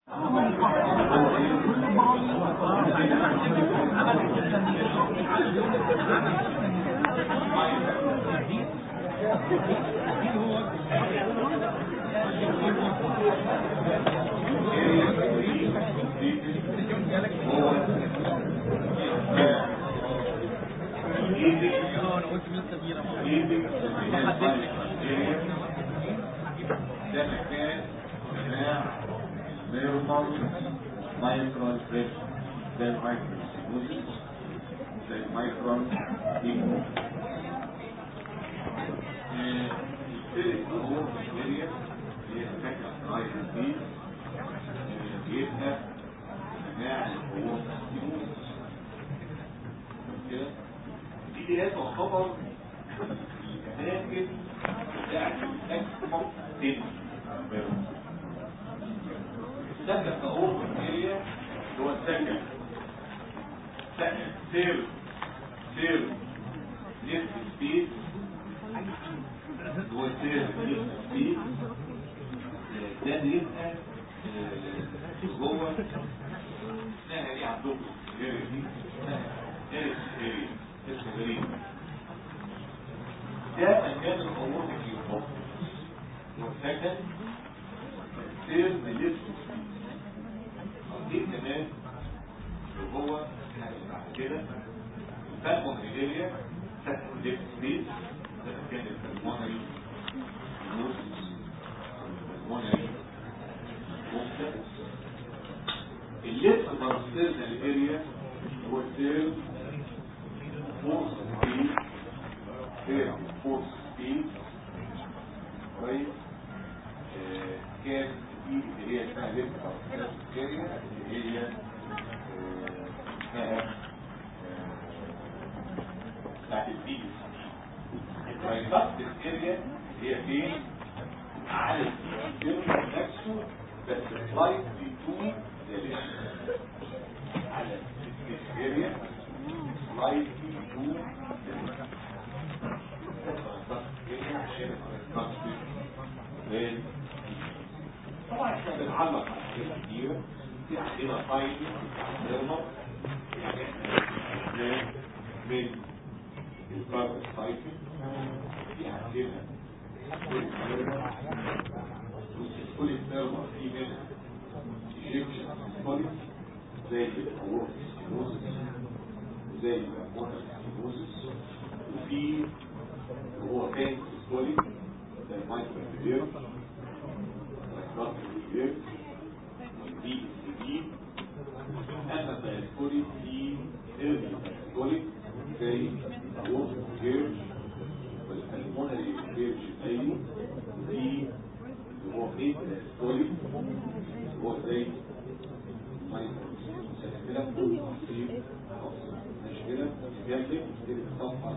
ده مكان جماع ميرمر مايكرون بريس ده المايكرون سيموزيس ده المايكرون ديمو الثالث هو الاريا اللي هي سكن رايت دي بيبقى جماع القوات سيموزيس كده دي اللي هي تعتبر الاماكن بتاعت الاكسبورت دين السكن في اوربن اريا هو السكن سكن سير سير ليفت سبيد هو سير ليفت سبيد ده بيبقى جوه اسمها ايه عندكم الاريا دي اسمها اريس اريا اسمه غريب ده مكان الامور في الحب والسكن سير ليفت دي كمان اللي هو بعد كده الفالمون ريليا سكن ليفت سبيس ده مكان الفالمونري نوس الفالمونري الليفت بارستيرنال اريا هو سير فورس سبيد سير فورس سبيد كويس كان دي اللي هي اسمها ليفت بارستيرنال اللي هي اسمها بتاعت البي البرايفات اريا هي فين على السيرفر نفسه بس سلايد تو على الاريا سلايد تو طبعا احنا بنعلق على حاجات كتيرة في عندنا فايل عندنا يعني احنا من الكارب سايكل في عندنا كل الثيرما في منها ايجيبشن سيستوليك زي الاورس سيروزس زي الامونال سيروزس وفي اللي هو تانك سيستوليك زي المايكرو فيدير الكارب فيدير دي دي اما الدايسكوليك في ايرلي دايسكوليك زي الاورس فيدير والالمونري فيدير ايوه دي هو ايه الدايسكوليك هو زي كده مشكلة جنبك الصفحة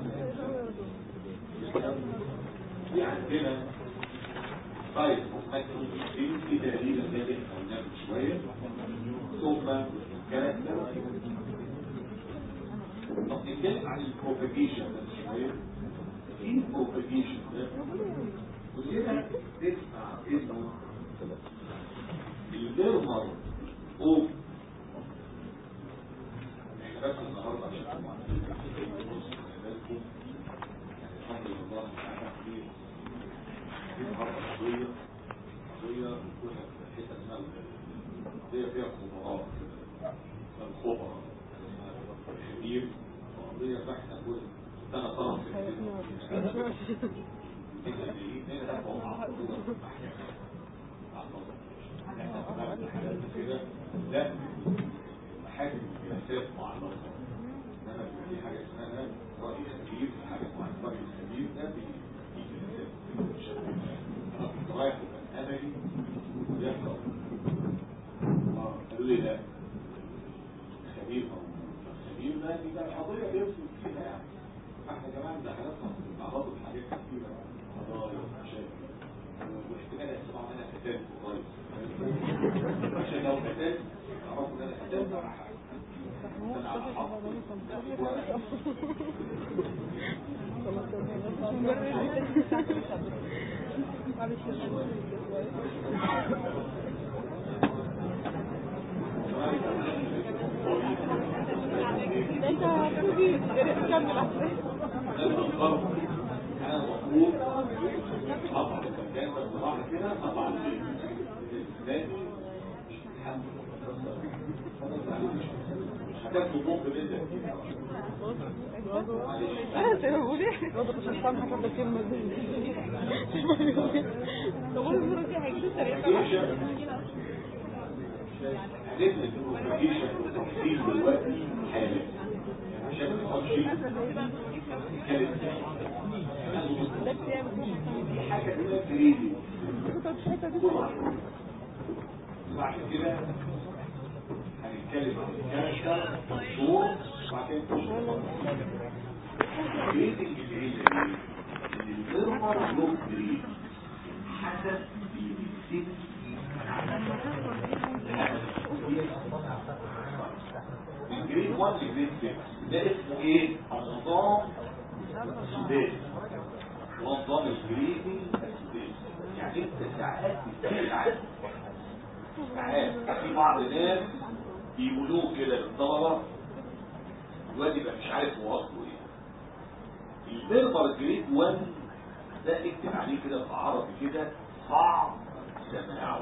في عندنا سايت مايكروسكوبين في تقريبا ده اللي قلناه من شوية ثم كاركتر طب نتكلم عن البروباجيشن ده شوية في البروباجيشن ده كلنا نسمع اسمه الديرمر او احنا بس النهارده عشان طبعا بالكم يعني الحمد لله احنا في في النهارده قضيه قضيه كنا في حته اسمها قضيه فيها خبراء الخبراء كبير قضيه فاحنا كل انا طرف في لا محاكم الجلسات معلقة انما في حاجة اسمها رأي خبير حاجة اسمها رأي خبير ده في جلسات انا كنت رايح وكان املي يحصل قالوا لي لا خبير خبير ده دي كان قضية بيرسل فيها يعني احنا كمان ده حاجاتنا بنعرضه بحاجات كتيرة قضايا ومشاكل واحتمال يسمع منها كتاب قريب عشان لو كتاب عرفوا ان انا كتاب ولا حاجه انا على حق انا المفروض اطلع الكلام ده بصراحه كده اطلع البيت الثاني الحمد لله هتاخدوا بومب منك انا سيبولي برضه مش هفهم حاجه بالكلمه دي طب انا المره دي هيجي سريع هنبني الكوميونيكيشن والتفصيل دلوقتي حالا عشان ما نقعدش نتكلم في حاجه اسمها كريدي وعشان كده هنتكلم عن الكاركتر شهور وبعدين شهور كريدي الجديد ان المرمر له كريد حسب بيمسك الجريد 1 لجريد 6 ده اسمه ايه؟ النظام السوداني نظام الجريدي السوداني يعني انت ساعات بتسأل عنه ساعات في بعض الناس بيقولوه كده للطلبة الواد يبقى مش عارف هو اصله ايه المرمر الجريد 1 ده اكتب عليه كده في عربي كده صعب سماعه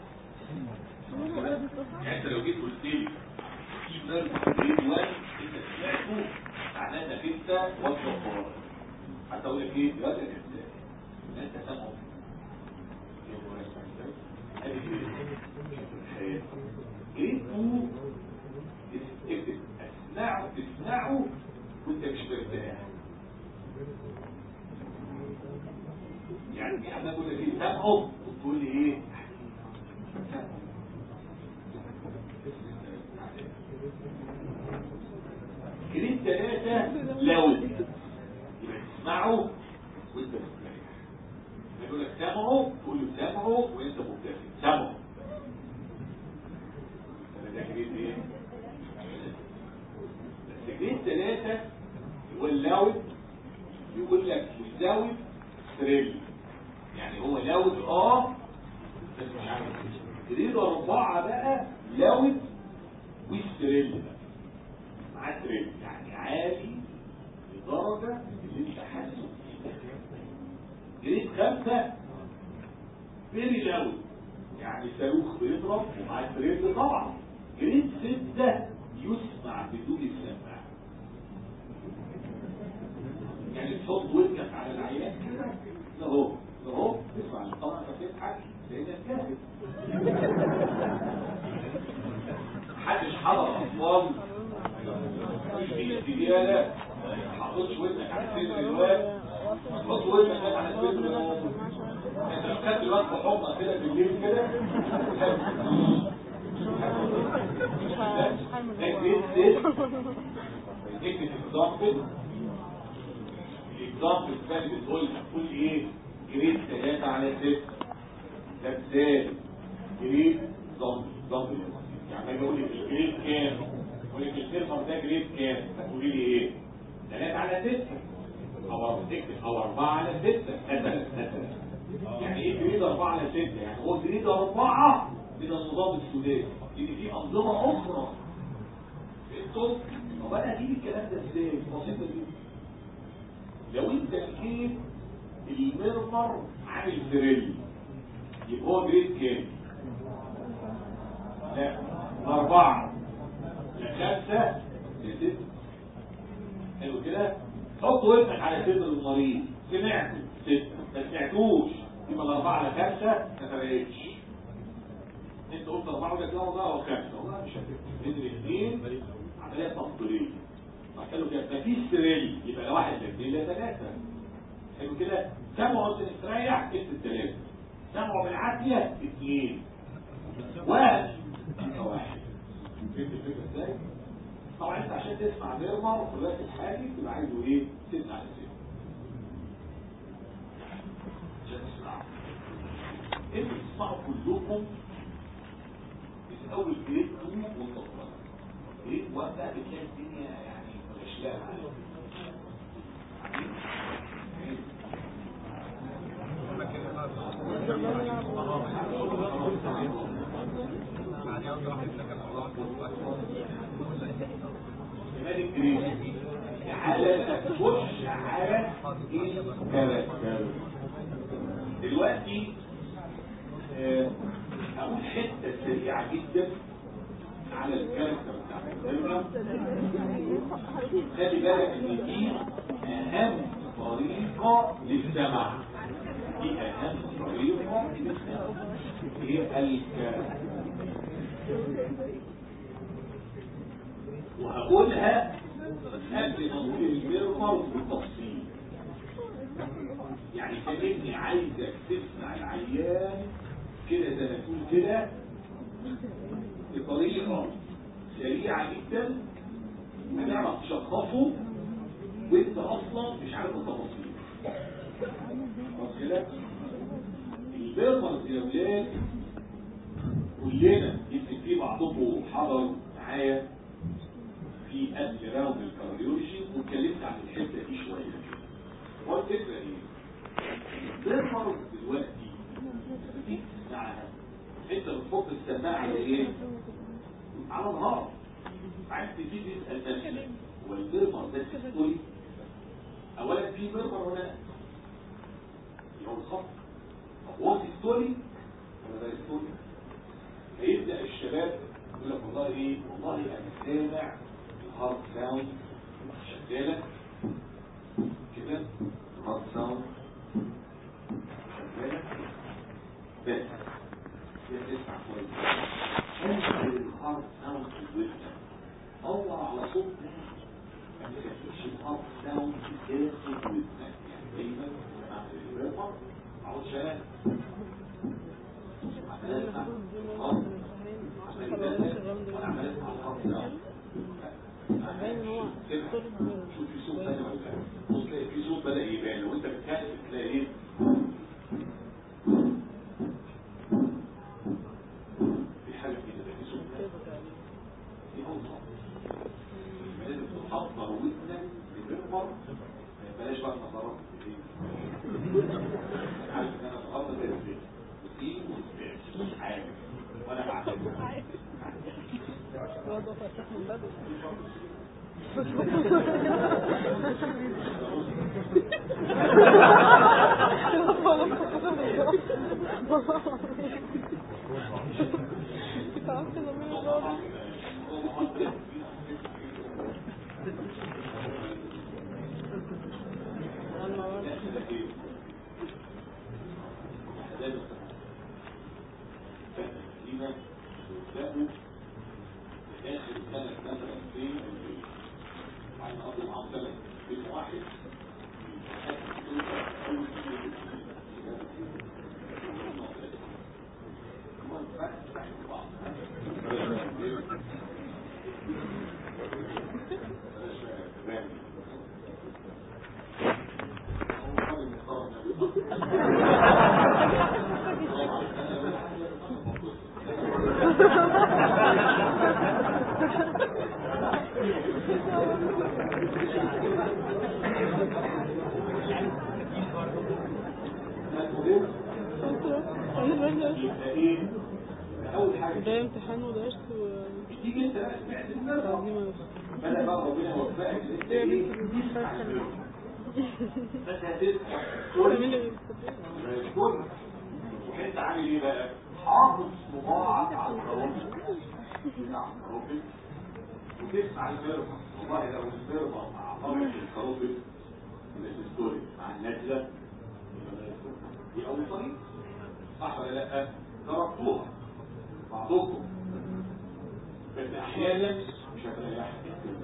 يعني انت لو جيت قلت لي في مرمر جريد 1 انت سمعته معناه انك انت وجه فرق حتى اقول لك ايه دلوقتي الانسان انت سامعه جريد 2 اكتب اسمعه تسمعه وانت مش مرتاح يعني احنا كنا في سامعه وتقول لي ايه جريد ثلاثة لو يبقى تسمعه وانت مبتدئ يقول لك سامعه تقول له سامعه وانت مبتدئ سامعه ده جريد ايه؟ بس جريد ثلاثة هو اللاود يقول لك مزاوي ستريل يعني هو لاود اه بس مش عارف جريد أربعة بقى لاود وستريل بقى مع تريل يعني عالي لدرجة اللي انت حاسه جريد خمسة فيري لاود يعني صاروخ بيضرب ومع تريل طبعا جريد ستة يسمع بدون السماعة يعني تحط ودنك على العيان كده اهو اهو تسمع الطبقة تضحك لانك كاذب محدش حضر اطفال مش في استديالة ما تحطش ودنك على صدر الواد تحط ودنك على صدر الواد انت لو خدت الواد في حضنك كده بالليل كده ده جدا اكتب اكزامبل الاكزامبل الثاني بتقول هتقول ايه جريد 3 على 6 ده ازاي جريد زامبل زامبل يعني ما يقول لك الجريد كام يقول لك السيرفر ده جريد كام هتقولي لي ايه 3 على 6 او تكتب او 4 على 6 مثلا مثلا يعني ايه جريد 4 على 6 يعني هو جريد 4 من النظام السوداني لان في انظمه اخرى فهمتوا طب انا اجيب الكلام ده ازاي بسيطه جدا لو انت لقيت المرمر عامل دريل يبقى هو جريد كام لا أربعة لا خمسة لا ستة حلو كده حط ودنك على صدر المريض سمعته ستة ما سمعتوش يبقى الأربعة على خمسة ما فرقتش انت قلت أربعة ولا كده ولا خمسة والله مش هتفرق بين الاثنين عملية تفضيلية قالوا كده مفيش سريل يبقى لا واحد لا اثنين لا ثلاثة حلو كده سمعوا تستريح اكتب ثلاثة سمعوا بالعافية اثنين واحد يبقى واحد فهمت الفكرة ازاي؟ طبعا انت عشان تسمع ميرمر في الوقت الحالي تبقى عايزه ايه؟ تسمع السير عشان تسمعه انتوا بتسمعوا كلكم من اول جريد 2 والتطبيق جريد 1 بقى بتلاقي الدنيا يعني غشلاء كمان الجريد تعالى بقى تخش على الكاركتر دلوقتي آه، هقول حته سريعه جدا على الكاركتر بتاع الفيلم خلي بالك ان دي اهم طريقه للسمع دي اهم طريقه للسمع هي الكاركتر وهقولها قبل ما نقول الميرمر بالتفصيل يعني كأني عايزك تسمع العيان كده زي ما تقول كده بطريقة سريعة جدا هتعرف تشخصه وانت اصلا مش عارف التفاصيل خلاص كده البيرمرز يا ولاد كلنا يمكن في بعضكم حضر معايا في قبل راوند الكارديولوجي واتكلمت عن الحته دي شويه هو الفكره ايه؟ البيرمرز دلوقتي دي تسمعها انت بتحط السماعه على ايه؟ على النهار عايز تيجي تسال نفسك هو البيرمر ده سيستولي؟ اولا في بيرمر ولا لا؟ هو الخط طب هو سيستولي ولا ده سيستولي؟ هيبدا الشباب يقول لك والله ايه؟ والله انا سامع الهارت ساوند شغاله كده الهارت ساوند شغاله بس تسمع كويس انزل الهارت ساوند في ودنك دور على صوت ما تخليش الهارت ساوند داخل ودنك يعني دايما مع الريفر عاوز شغال عمال اسمع الهارت عمال يدخل وانا عمال اسمع الهارت ساوند شوف في صوت بدأ ولا لا بص تلاقي في صوت بدأ يبان لو انت بتكلم تلاقي ايه في حاجة كده في صوت دي أوضح لازم تحضر ودنك للمحور بلاش بقى النظارات عارف ان انا النهارده ده ازاي ودي وبتاع عارف وانا بعتبر برضه فتح من بدري تعرفت لما انا راضي اخر سنه مثلا في بعد ما قضوا معاهم سنه في واحد يبقى ايه اول حاجه ده امتحان ودرس و تيجي انت بقى سمعت النظر دي ما بدأ بقى ربنا يوفقك ان انت ايه بس هتسمع كل كل وانت عامل ايه بقى حافظ صباعك على الكرامة بتاع الكرامة وتسمع الفيرما والله لو الفيرما مع طبقة الكرامة الستوري مع النجلة دي أول طريقة صح ولا لا؟ جربتوها بعضكم بس أحيانا مش هتريحك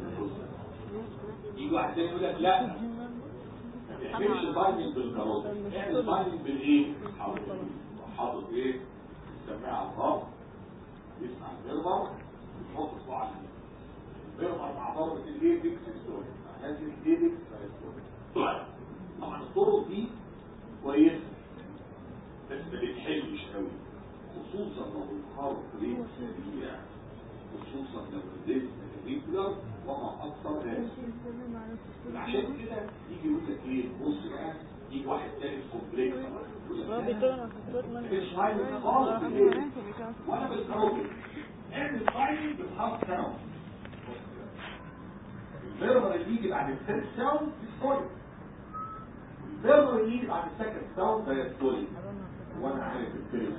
يجي واحد تاني يقول لك لا ما تعملش بايننج بالكروت اعمل بايننج بالايه؟ حاطط حاطط ايه؟ السماعه على الظهر يسمع البربر يحط صباعه على البربر مع ضربه الايه؟ فيكس ستوري لازم ايديك طبعا الطرق دي كويسه بس ما بتحلش قوي خصوصا لو الحرف ريت سريع خصوصا لو الريت ريجولار وما اكثر ذلك عشان كده يجي يقول لك ايه بص بقى يجي واحد تاني كومبلكس هو بيتكلم عن خطوات مش فاهم خالص بالليل وانا بالكروبي اعمل فايل بالهارد ساوند الميرمر اللي يجي بعد الثيرد ساوند ديستوليك الميرمر اللي يجي بعد السكند ساوند دايستوليك وانا عارف الثيرد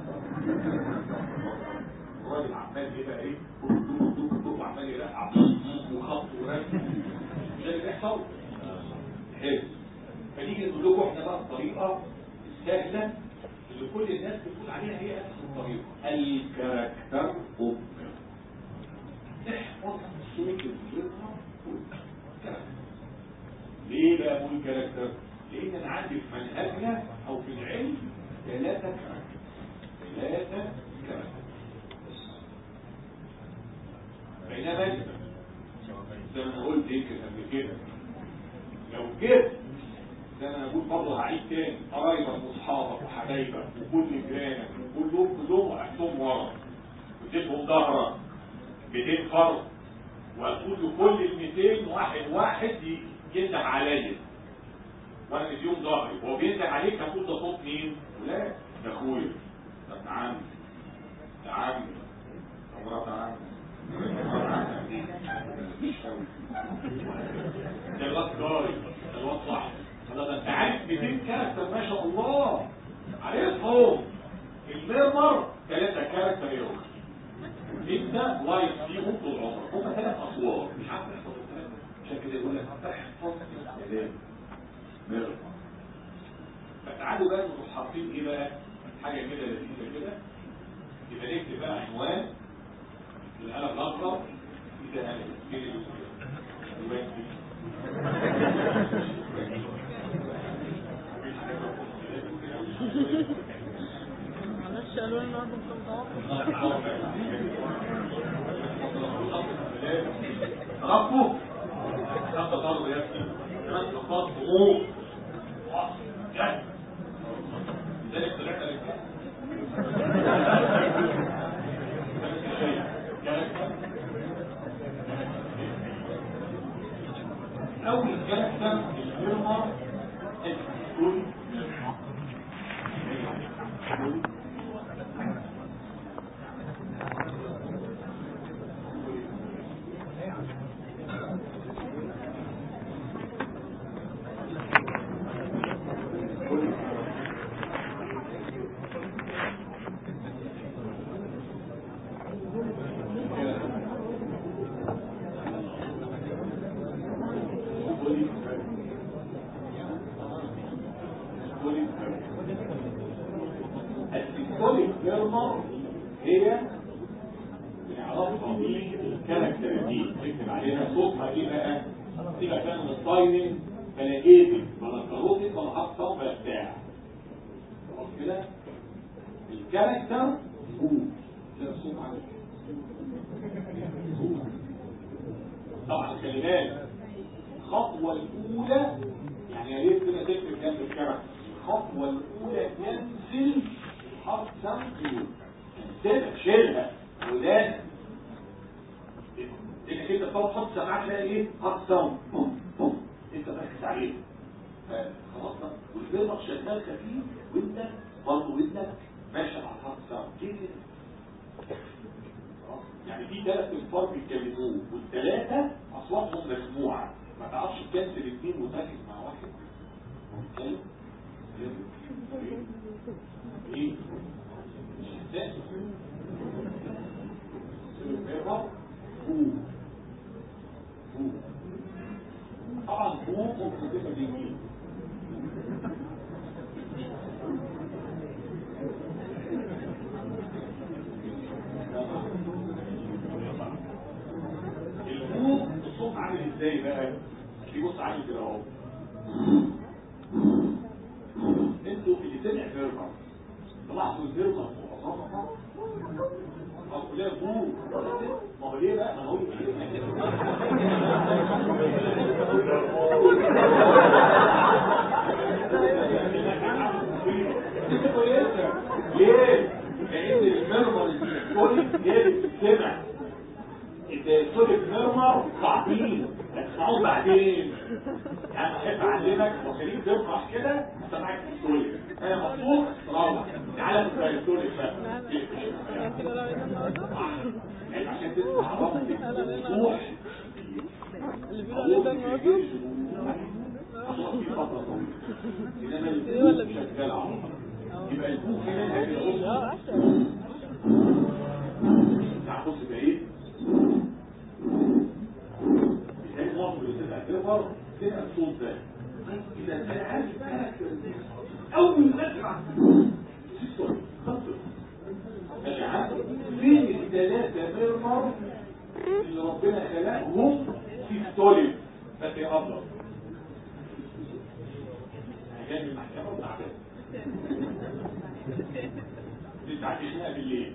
الراجل عمال يبقى ايه دوب دوب دوب عمال يرقع وخط ورسم ده اللي بيحصل حلو فنيجي نقول لكم احنا بقى الطريقه السهله اللي كل الناس بتقول عليها هي نفس الطريقه الكاركتر اوف احفظ صوت الفكره والكاركتر ليه بقى اقول كاركتر؟ لان انا عندي في منهجنا او في العلم ثلاثه كاركتر ثلاثه كاركتر بينما انت زي ما قلت يمكن قبل كده لو جيت زي ما انا بقول برضه هعيد تاني قرايبك واصحابك وحبايبك وكل جيرانك وكلهم كلهم وقفتهم ورا وتدهم ظهرك 200 فرد وهتقول لكل ال 200 واحد واحد ينده عليا وانا مديهم ظهري هو بينده عليك هقول ده صوت مين؟ لا ده اخويا ده ابن عمي ده عمي ده مرات عمي ده الواد جاري ده الواد صاحبي ده انت عارف 200 كاركتر ما شاء الله عارفهم الميرمر ثلاثة كاركتر يوم انت لايف فيهم طول عمرك هم ثلاث اصوات مش عارف تحفظ الثلاثة عشان كده يقول لك احفظ الكلام ميرمر فتعالوا بقى نروح حاطين ايه بقى حاجة كده لذيذة كده يبقى نكتب بقى عنوان القلم الاخضر اذا انا معلش قالوا لنا انتم متوقف ربه خط ضرب يا ابني كمان خطات ضغوط جد لذلك طلعت لك أول كاركتر الفيرما الكل السيمبوليك جيرمر هي العلاقة بالكاركتر دي نكتب عليها صوتها ايه بقى؟ سيبك بقى من السايننج بلا ايدي ولا كاروتيك ولا حق ولا بتاع خلاص كده؟ الكاركتر هو ده الصوت عندك هو. طبعا خلي بالك الخطوة الأولى يعني يا ريت كده تكتب جنب الكاركتر الخطوة الأولى تنزل حرف سامبل تنزلها شيلها ولازم انك انت تقعد تحط سماعات تلاقي ايه حرف ساوند بوم بوم انت مركز عليه خلاص بقى والفيلم شغال خفيف وانت برضه ودنك ماشي على الحرف ساوند كده خلاص؟ يعني في ثلاث انفار بيتكلموه والثلاثه اصواتهم مسموعه ما تعرفش تكنسل اثنين وتركز مع واحد فاهم؟ ايه مش هتلاقي الفيرما هو هو طبعا هو ممكن تبقى بالانجليزي الهو الصوت عامل ازاي بقى؟ بيبص عامل كده اهو انتوا اللي سمع فيرما طلعتوا الفيرما معظمها او كلها بو ما هو ليه بقى؟ ما هو ليه؟ لان الفيرما الكل جاي سمع السوليك ميرمر صعبين هتسمعوه بعدين يعني احب اعلمك وخليك تفرح كده سمعك السوليك انا مبسوط روح تعالى تسمع السوليك بقى يعني عشان تسمع ربك روح اللي بيقولوا عليه ده بيجيش هتقعد فيه فترة طويلة انما البوك شغال على طول. يبقى البوك هنا هيبقى اه بص احسن بتاع بص ده ايه؟ بتلاقي معظم الاستاذ اعتبر تبقى الصوت ده اذا انا عارف الكاركتر دي اول ما اسمع سيستم خطر ماشي عارف فين الثلاثه ميرمر اللي ربنا خلقهم في ستوليد بس يا افضل جاي من المحكمه وتعبان دي ساعات خناقه بالليل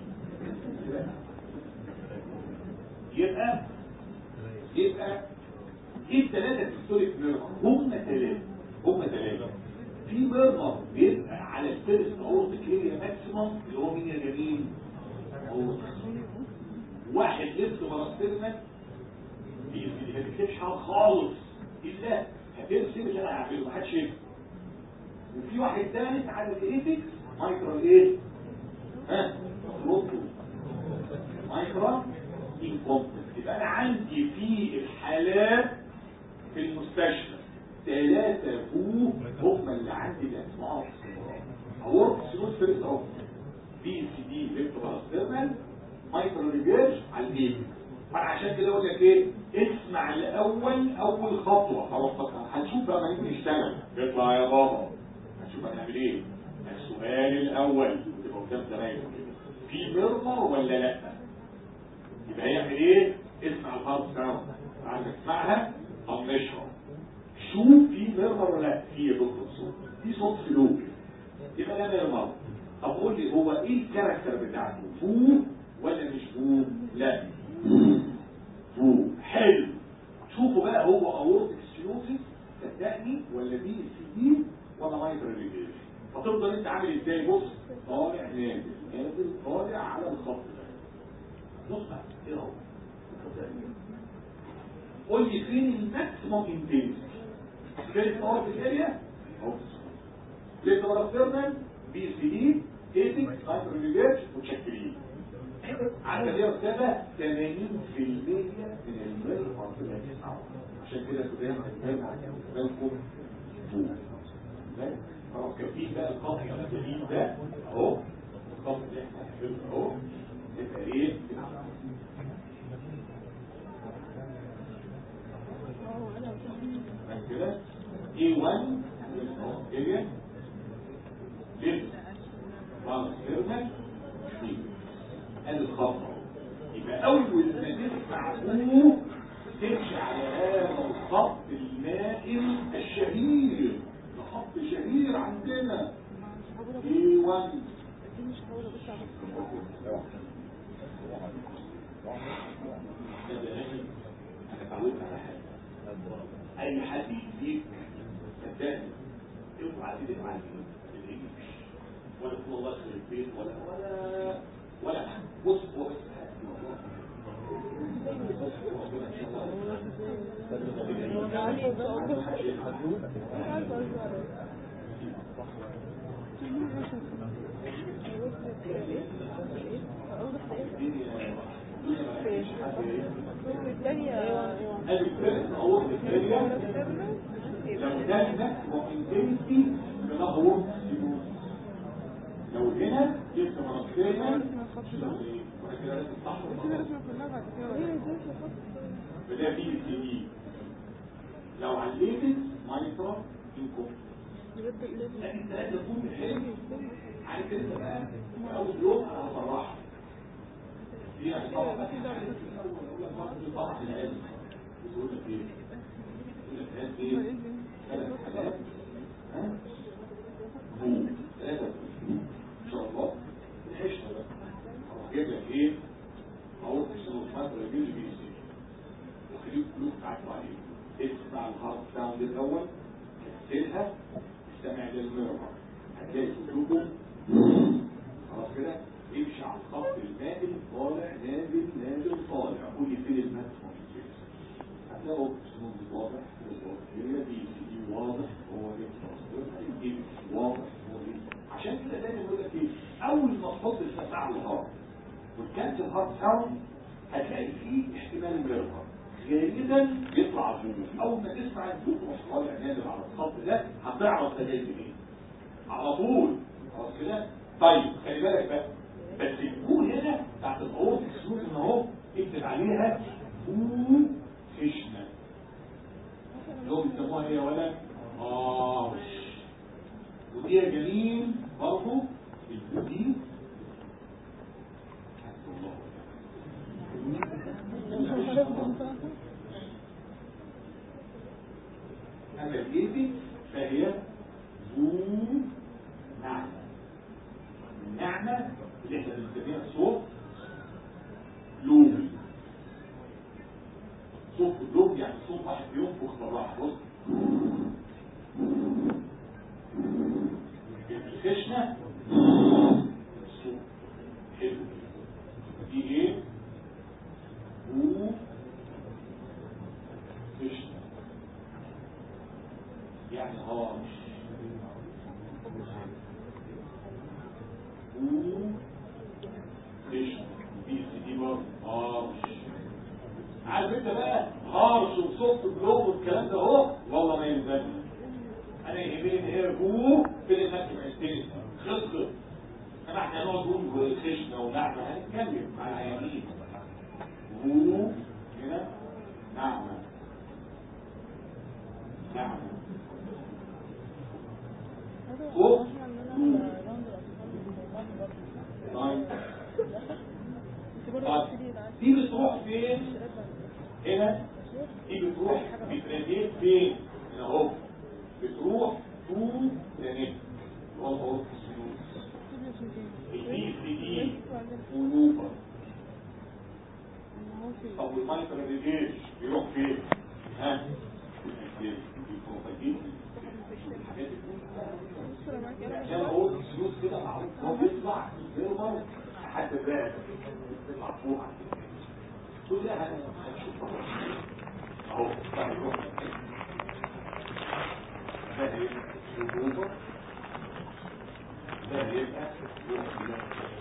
يبقى يبقى ايه الثلاثه تكتوريك ميرمر هم ثلاثه هم ثلاثه في ميرمر بيبقى على الفيرست اورتيك اريا ماكسيموم اللي هو مين يا جميل أورتيك. واحد لبس براسترنا دي دي ما بتكتبش حاجه خالص الا هترسم اللي انا هعمله محدش يكتب وفي واحد ثالث على الايتكس مايكرو ايه ها روتو مايكرو انكومبتنت يبقى انا عندي في الحالات في المستشفى ثلاثة فو هم اللي عندي بأسمائهم اورك سلوس فيرست اوف بي سي دي ليفت باراسترنال مايكرو ريجيرج على الايد فانا عشان كده اقول لك ايه اسمع الاول اول خطوه خلاص بقى هنشوف بقى ما نيجي نشتغل اطلع يا بابا هنشوف هنعمل ايه السؤال الاول تبقى قدام زمايلك في ميرمر ولا لا يبقى هيعمل ايه اسمع الهارد ساوند عايز تسمعها طب نشرب شوف في ميرمر ولا لا في يا دكتور صوت في صوت سلوك يبقى ده ميرمر طب قول لي هو ايه الكاركتر بتاعته فو ولا مش فو لا فو حلو شوفوا بقى هو اورتك سيوزيس صدقني ولا بي سي دي ولا مايكرو ريجيشن فتفضل انت عامل ازاي بص طالع نازل نازل طالع على الخط ده بص بقى ايه هو قول لي فين الماكسيموم انتنسيتي فين اورتك اريا اهو ليه تبقى بي سي دي ايتك مايكرو ريجيشن وتشكلين عندك يا استاذه 80% من المال عشان كده كده بالكم فوق خلاص كفيل بقى القطع الجديد ده اهو القطع اللي احنا هنحفظه اهو يبقى ايه بس كده A1 اريا ليفت ترانسفيرمال ادي الخطر يبقى اول ما تسمع ابوه تمشي على هذا الخط المائل الشهير ده خط شهير عندنا A1 انا اتعودت على حاجه اي حد يديك صدقني اوعى تدق على الانجليزي ولا تقول الله يخرب البيت ولا ولا ولا بص هو بس الفرق اول الاريا لو كان ماكسيموم انتنسي فده هو لو هنا جبت مناطقيا وكده لازم صح فده بي سي دي لو عليتت مايكرو انكم لكن ثلاثة يكون حلو عارف انت بقى في اول يوم انا هفرحك دي يعني طبعا بس طبعا العلم بتقول لك ايه؟ بتقول لك هات ايه؟ ثلاث حاجات ها؟ بوم ثلاثة ان شاء الله الحشرة بقى هروح جايب لك ايه؟ اقول لك شنو فترة يجي بي سي وخليك كلكم تعرفوا عليه اسمع الهارد ساوند الاول كسلها استمع للميرمر هتلاقي كلكم خلاص كده امشي على الخط المائل طالع نازل نازل طالع قول لي فين الماكسيموم هتلاقوا سنود واضح هي دي دي واضح هو دي واضح هو دي عشان كده دايما يقول لك ايه اول ما تحط السماعه على الهارد وتكنسل هارد ساوند هتلاقي فيه احتمال ميرمر غالبا بيطلع بوم اول ما تسمع البوم تروح طالع نازل على الخط ده هتعرف ده جاي منين على طول خلاص كده طيب خلي بالك بقى بس البوم هنا بتاعت الاورت السلوك ان اهو اكتب عليها بوم فيشنا اللي هو بيسموها ايه يا ولد؟ اه ودي يا جميل برضه البوم دي أما الإيدي فهي ذو نعمة النعمة اللي احنا بنسميها صوت لومي صوت اللوم يعني صوت واحد بينفخ بالراحة بص الخشنة صوت حلو دي ايه؟ و خشنة يعني هارش و خشنة دي دي برضه هارش عارف انت بقى هارش وصوت بلوم والكلام ده اهو والله ما يلزمني انا يهمني ان هي هو فين الناس معستني خلصت انا احنا نقعد نقول خشنة ونعمة هنتكلم على عيانين هو هنا نعمة نعمة صوت طيب طيب دي بتروح فين هنا دي بتروح بتراديت فين هنا اهو بتروح تو لنت هو اهو البي سي دي ونوبر طب والمايكرو ريديش بيروح فين ها البروفاجين الحاجات دي عشان اقول الفلوس كده معروف هو بيطلع يرمر لحد بقى بيطلع فوق كل ده هنشوف اهو ده يروح ده هيبقى الجوبر ده هيبقى يروح كده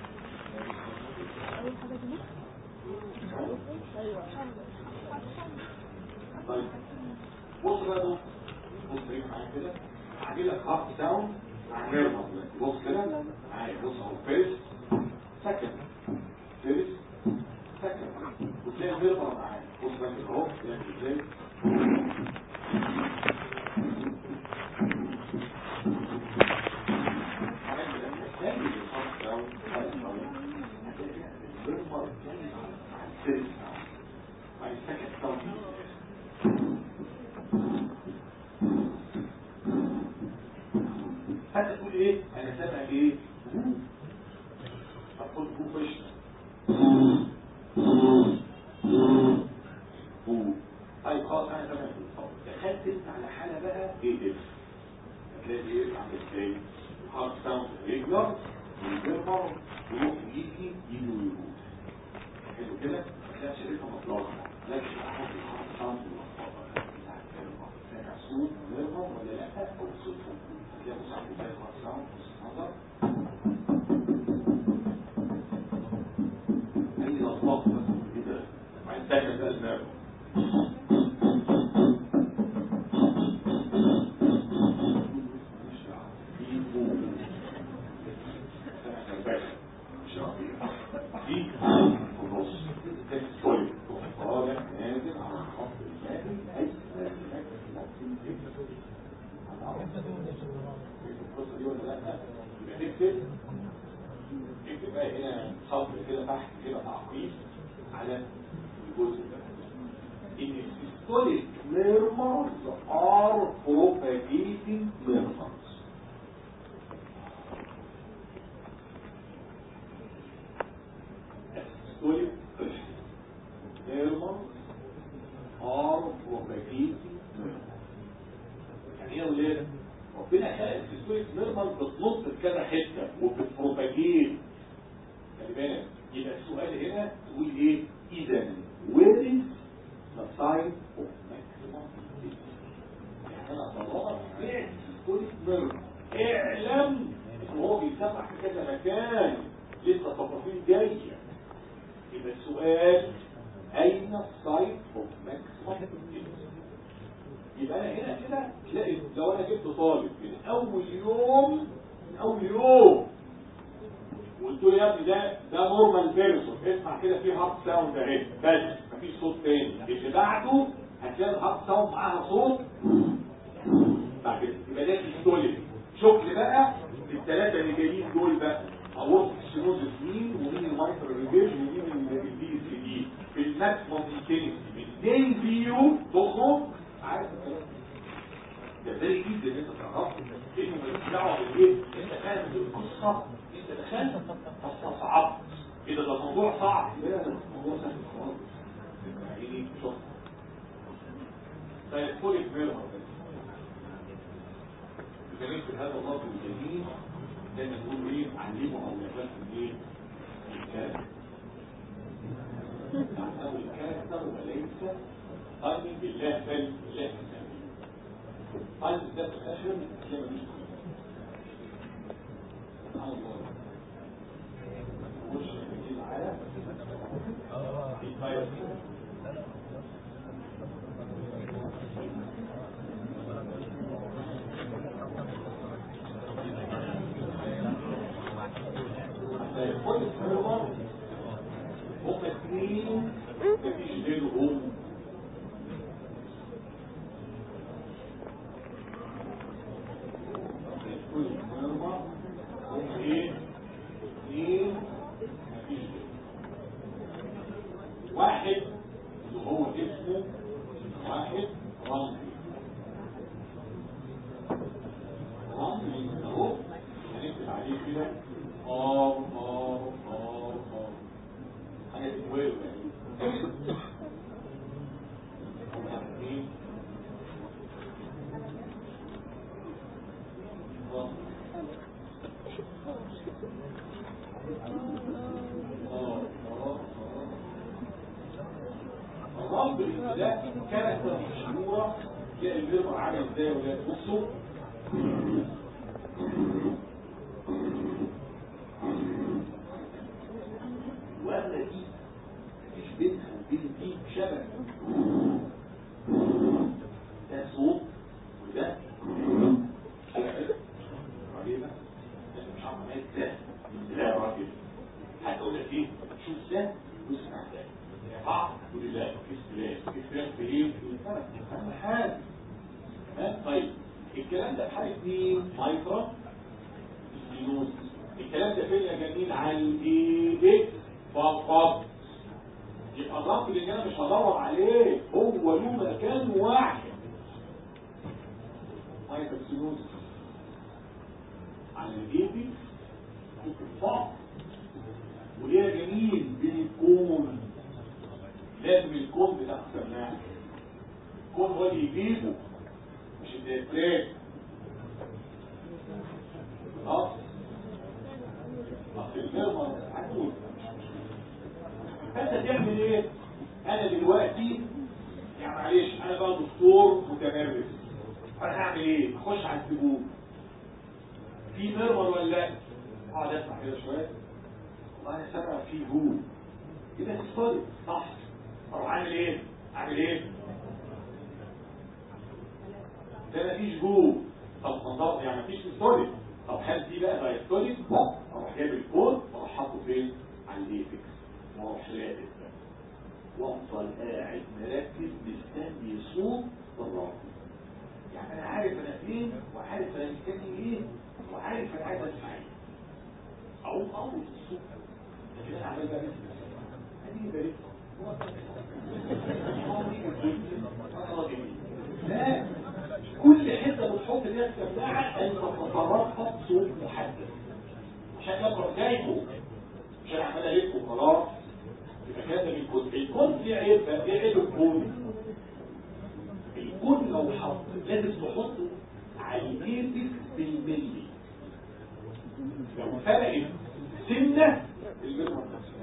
طيب بص بقى ده بص ايه معايا كده هعمل لك هارت ساوند هعملها بص كده معايا بص اهو فيرست سكند فيرست سكند وتلاقي الفيربر معايا بص بقى كده اهو يعني ازاي هنعمل الثاني الهارت ساوند هارت ساوند الفيربر الثاني مع الفيرست ساوند مع السكند ساوند حتى تقول ايه انا سامع ايه اقول بروفيشنال طيب خلاص انا سامع طب دخلت انت على حاله بقى ايه ده هتلاقي ايه عامل ازاي هارد ساوند ريجولار والفيرمر يروح يجي يجي ويروح حلو كده ما كانش شريطه مطلقه لكن احط الهارد ساوند سامع صوت فيرمر ولا لا او صوت هتلاقي مساعد زي الهارد ساوند نظر اي اطلاق بس كده وبعدين تعمل بقى دماغه دي ونص طيب طالع نازل على الخط المائي ايسر القصه دي ولا لا يبقى نكتب نكتب بقى هنا سطر كده تحت كده تعقيب على الجزء ده ان السيستوليك ميرمرز are propagating murmurs السيستوليك murmurs are propagating murmurs يعني ايه يا ولاد ربنا خلق السيستوليك ميرمر بتنط في كذا حته وبتبروباجيت خلي بالك يبقى السؤال هنا تقول ايه اذا where is the sign of maximum يعني انا طالما سمعت السيستوليك ميرمر اعلم ان هو بيسمع في كذا مكان لسه تفاصيل جايه يبقى السؤال اين السايت اوف ماكسيمم اول يوم من اول يوم وقلت له يا ابني ده ده نورمال بيرسون اسمع كده في هارت ساوند اهي بس مفيش صوت تاني اللي بعده هتلاقي الهارت ساوند معاها صوت بعد كده يبقى ده سيستوليك شوف لي بقى الثلاثه اللي جايين دول بقى اورط السينوزس مين ومين المايكرو ريفيرج ومين البي سي دي في الماكسيموم انتنسي من دين فيو تخرج عارف الكلام ده ده جديد ان انت تعرفه لانه مالوش دعوه بالايه انت فاهم القصه انت دخلت فاستصعبت اذا ده موضوع صعب لا ده موضوع سهل خالص يعني شوف طيب فول فيرما الجميل في هذا اللفظ الجميل دايما نقول ايه علموا اولادكم ايه الكلام تعلموا الكلام وليس قلبي بالله بل بالله قلب ده في الاخر زي ما بيقول سبحان الله مش بيجيب على الفاير كل السيرفر هم اثنين مفيش غيرهم كل السيرفر هم ايه اثنين مفيش غيرهم واحد اللي هو اسمه واحد رمزي رمزي اهو هنكتب عليه كده ار ار ار ار حاجه تتويل يعني اثنين الرب ده كانت مشهورة تلاقي البيضة عامل ازاي ولا بصوا ولا دي مش بينها وبين دي شبكة ده صوت وده شبكة علينا مش عارف عمال ده لا يا راجل هتقول لك ايه شوف ده واسمع ده بعض تقول لا في اختلاف اختلاف في ايه في الفرق اهم حاجه ها طيب الكلام ده في حاله مين مايكرو سينوس الكلام ده فين يا جميل على الايدك فقط يبقى الرب اللي انا مش هدور عليه هو له مكان واحد مايكرو سينوس على الايدك فقط وليه يا جميل بالكون لازم الكون بتاع السماعة الكون هو اللي يجيبه مش الديافراج خلاص اصل المرمى هتقول فانت تعمل ايه انا دلوقتي يعني معلش انا بقى دكتور متمرس انا هعمل ايه اخش على الزبون في مرمر ولا لا اقعد اسمع كده شويه والله انا سامع في هو يبقى تستطيع صح اروح اعمل ايه اعمل ايه ده مفيش جو طب منظر يعني مفيش ستوري طب هل دي بقى دايستوري اروح جايب الكود واروح حاطه فين على الايفكس واروح لابس وافضل قاعد مركز مستني صوت الراجل يعني انا عارف انا فين وعارف انا مستني ايه وعارف انا عايز اسمع ايه اقوم اول الصوت لكن انا عمال بقى هدي بريد لا كل حته بتحط فيها السماعه انت تترقب صوت محدد عشان لما جايبه عشان عمال الف وخلاص يبقى كده الكود الكود فيه عيب بقى ايه عيب الكود الكود لو حط لازم تحطه على الايدك بالملي لو فرقت سنه المرمى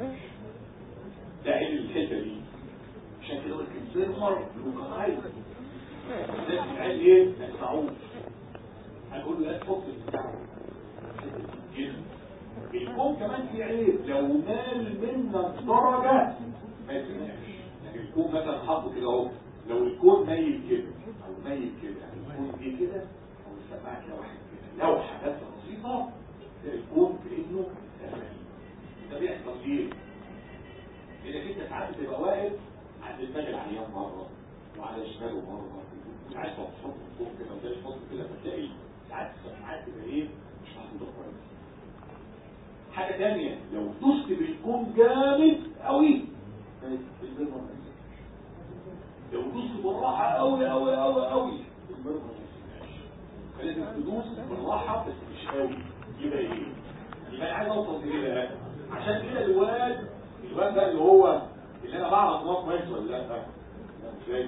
ده عين الحته دي عشان كده قلت الزرمر لوكالايز ده قال ايه ما يسمعوش هنقول له لا تفك البتاع كده الكون كمان في عيب لو نال منك درجة ما يسمعش يعني الكون مثلا حطه كده اهو لو الكون ميت كده او ميت كده يعني الكون دي كده او السماعة كده واحد كده لو حاجات بسيطه يكون بانه ده بيحصل ليه؟ لانك انت ساعات بتبقى واقف عند دماغ العيان مره وعلى شماله مره مش عايز تحط فوق كده وده تحط كده فتلاقي ساعات ساعات تبقى ايه مش محطوطه كويس حاجه ثانيه لو دوست بالكون جامد قوي البرمر ما يسيبهاش. لو دوست بالراحه قوي قوي قوي قوي البرمر ما يسيبهاش. فلازم تدوس بالراحه بس مش قوي يبقى ايه يبقى انا عايز اوصل لايه بقى عشان كده الواد الواد ده اللي هو اللي انا بعرف هو كويس ولا لا لا مش فاهم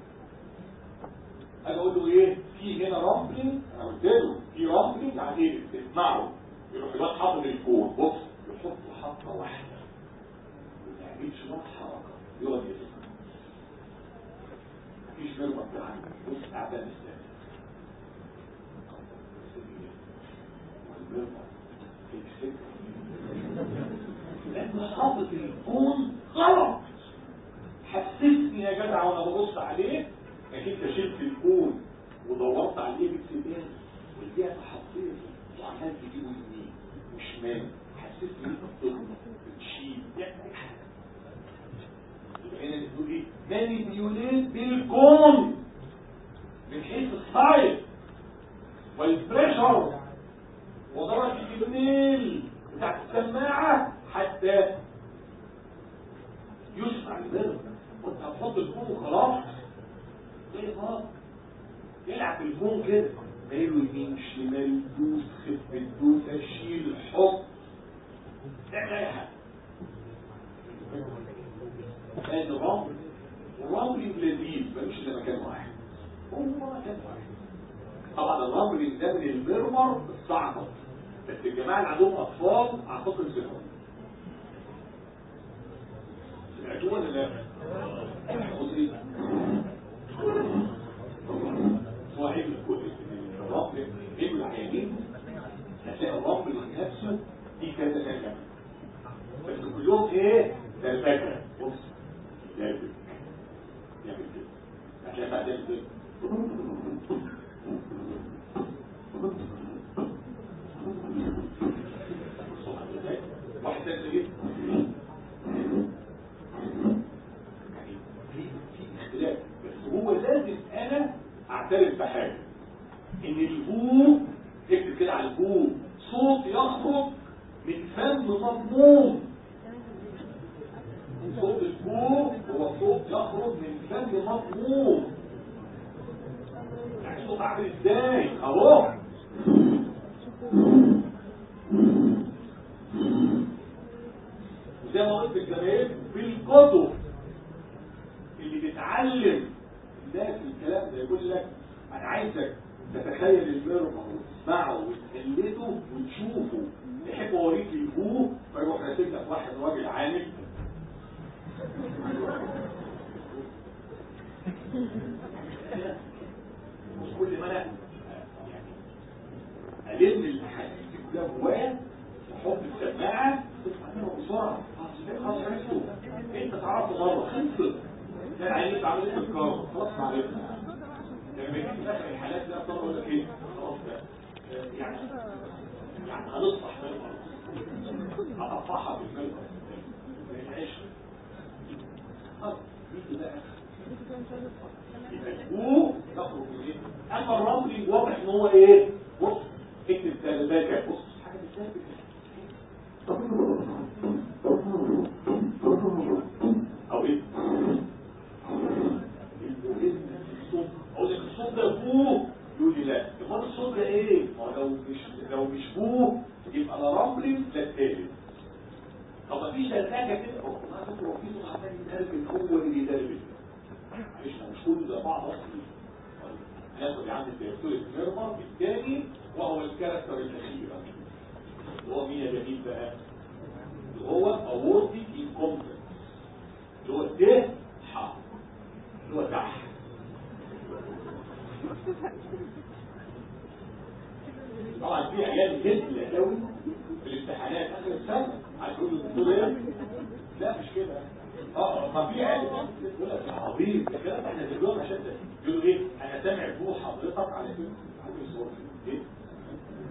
اجي اقول له ايه في هنا رامبلينج انا قلت له في رامبلينج يعني ايه تسمعه يروح الواد حاطط الكون بص يحط حطه واحده ما يعملش ولا حركه يقعد يسمع مفيش مرمى بتاعنا بص تعبان ازاي والمرمى في الفكره لانه حاطط الكون غلط حسسني يا جدع وانا ببص عليه انك انت شلت الكون ودورت على الايبكس ده والبيئه حطيت وعمال تجيبه يمين وشمال حسسني انك بتضرب بتشيل يعني اي حاجه يبقى هنا بتقول ايه مانيبيوليت بالكون من حيث السايز والبريشر ودرجه النيل بتاعت السماعه حتى يسمع البرد وانت هتحط الكون وخلاص ايه خلاص يلعب بالكون كده مايله يمين شمال دوس خف دوس اشيل حط تعمل اي حاجه هذا الرمل والرمل لذيذ ملوش الا مكان واحد هو مكان واحد طبعا الرمل ده من المرمر الصعبه بس الجماعه اللي عندهم اطفال اعتقد سمعوا سمعتوه ولا لا؟ بصي هو عيب الكل الرمل عيب العيانين هتلاقي الرمل نفسه دي كذا كذا بس كلهم ايه؟ ده الفكره بص يعمل يعمل كده هتلاقي بعد يعمل كده واحد تاني ايه؟ يعني في في اختلاف بس هو لازم انا اعترف بحاجه ان الهو اكتب كده على الهو صوت يخرج من فم مضمون صوت الهو هو صوت يخرج من فم مضمون يعني صوت عامل ازاي اهو وزي ما قلت الجماهير بالكتب اللي بتعلم الناس الكلام ده يقول لك انا عايزك تتخيل المرمى وتسمعه وتقلده وتشوفه يحب اوريك الجو فيروح راسم لك واحد راجل عامل مش كل ما انا يعني الم الاحاديث دي كلها جوايا واحط السماعه تسمع منها بسرعه خلاص عرفته انت تعرفه مره خلصت كان عينيك عامل اسم الكار خلاص عرفنا لما يجي في اخر الحالات ده اضطر اقول لك ايه خلاص بقى يعني يعني هنصلح بالمره هقطعها بالمره ماشي خلاص دي بقى يبقى الجو يخرج من ايه اما الرملي واضح ان هو ايه بص اكتب ثلاثه بص حاجه بتثبت او ايه الصوت اقول لك الصوت ده بوه يقول لي لا امال الصوت ده ايه ما هو لو مش لو مش بوه يبقى لا رملي لا تالت طب ما فيش دلتاجه كده هو ما فكر هو في صوت عمال يدربل هو اللي بيدربل معلش انا مش كل ده بعض اصلي ناخد عند الدكتور الميرمر الثاني وهو الكاركتر الاخير اللي هو مين يا جميل بقى اللي هو اورتيك انكومبتنس اللي هو ده ح اللي هو تحت طبعا في عيال جد قوي في الامتحانات اخر السنه هتقول له الدكتور ايه لا مش كده اه ما في عيال يقول لك يا عبيط ده كده احنا دلوقتي عشان يقولوا ايه انا سامع بو حضرتك على فكره عامل صوت ايه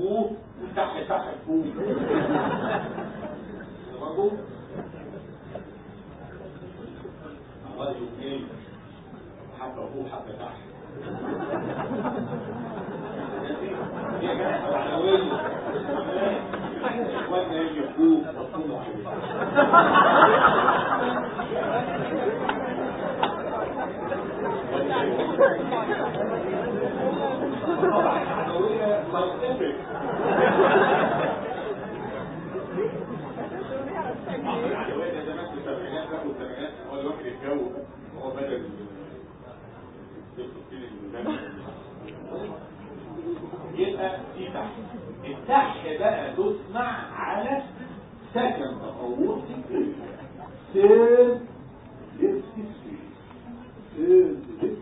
فوق وتحت تحت فوق برضه عمال اثنين حبة فوق حبة تحت هي كانت معنوية اخواننا يجي فوق وطلوا طبعا معنوية scientific المعنوية ده زمان في السبعينات بقى والثمانينات هو الواحد يتجوز هو بدل يبقى دي تحت التحت بقى تسمع على سكن تطور سير لبس سير سير لبس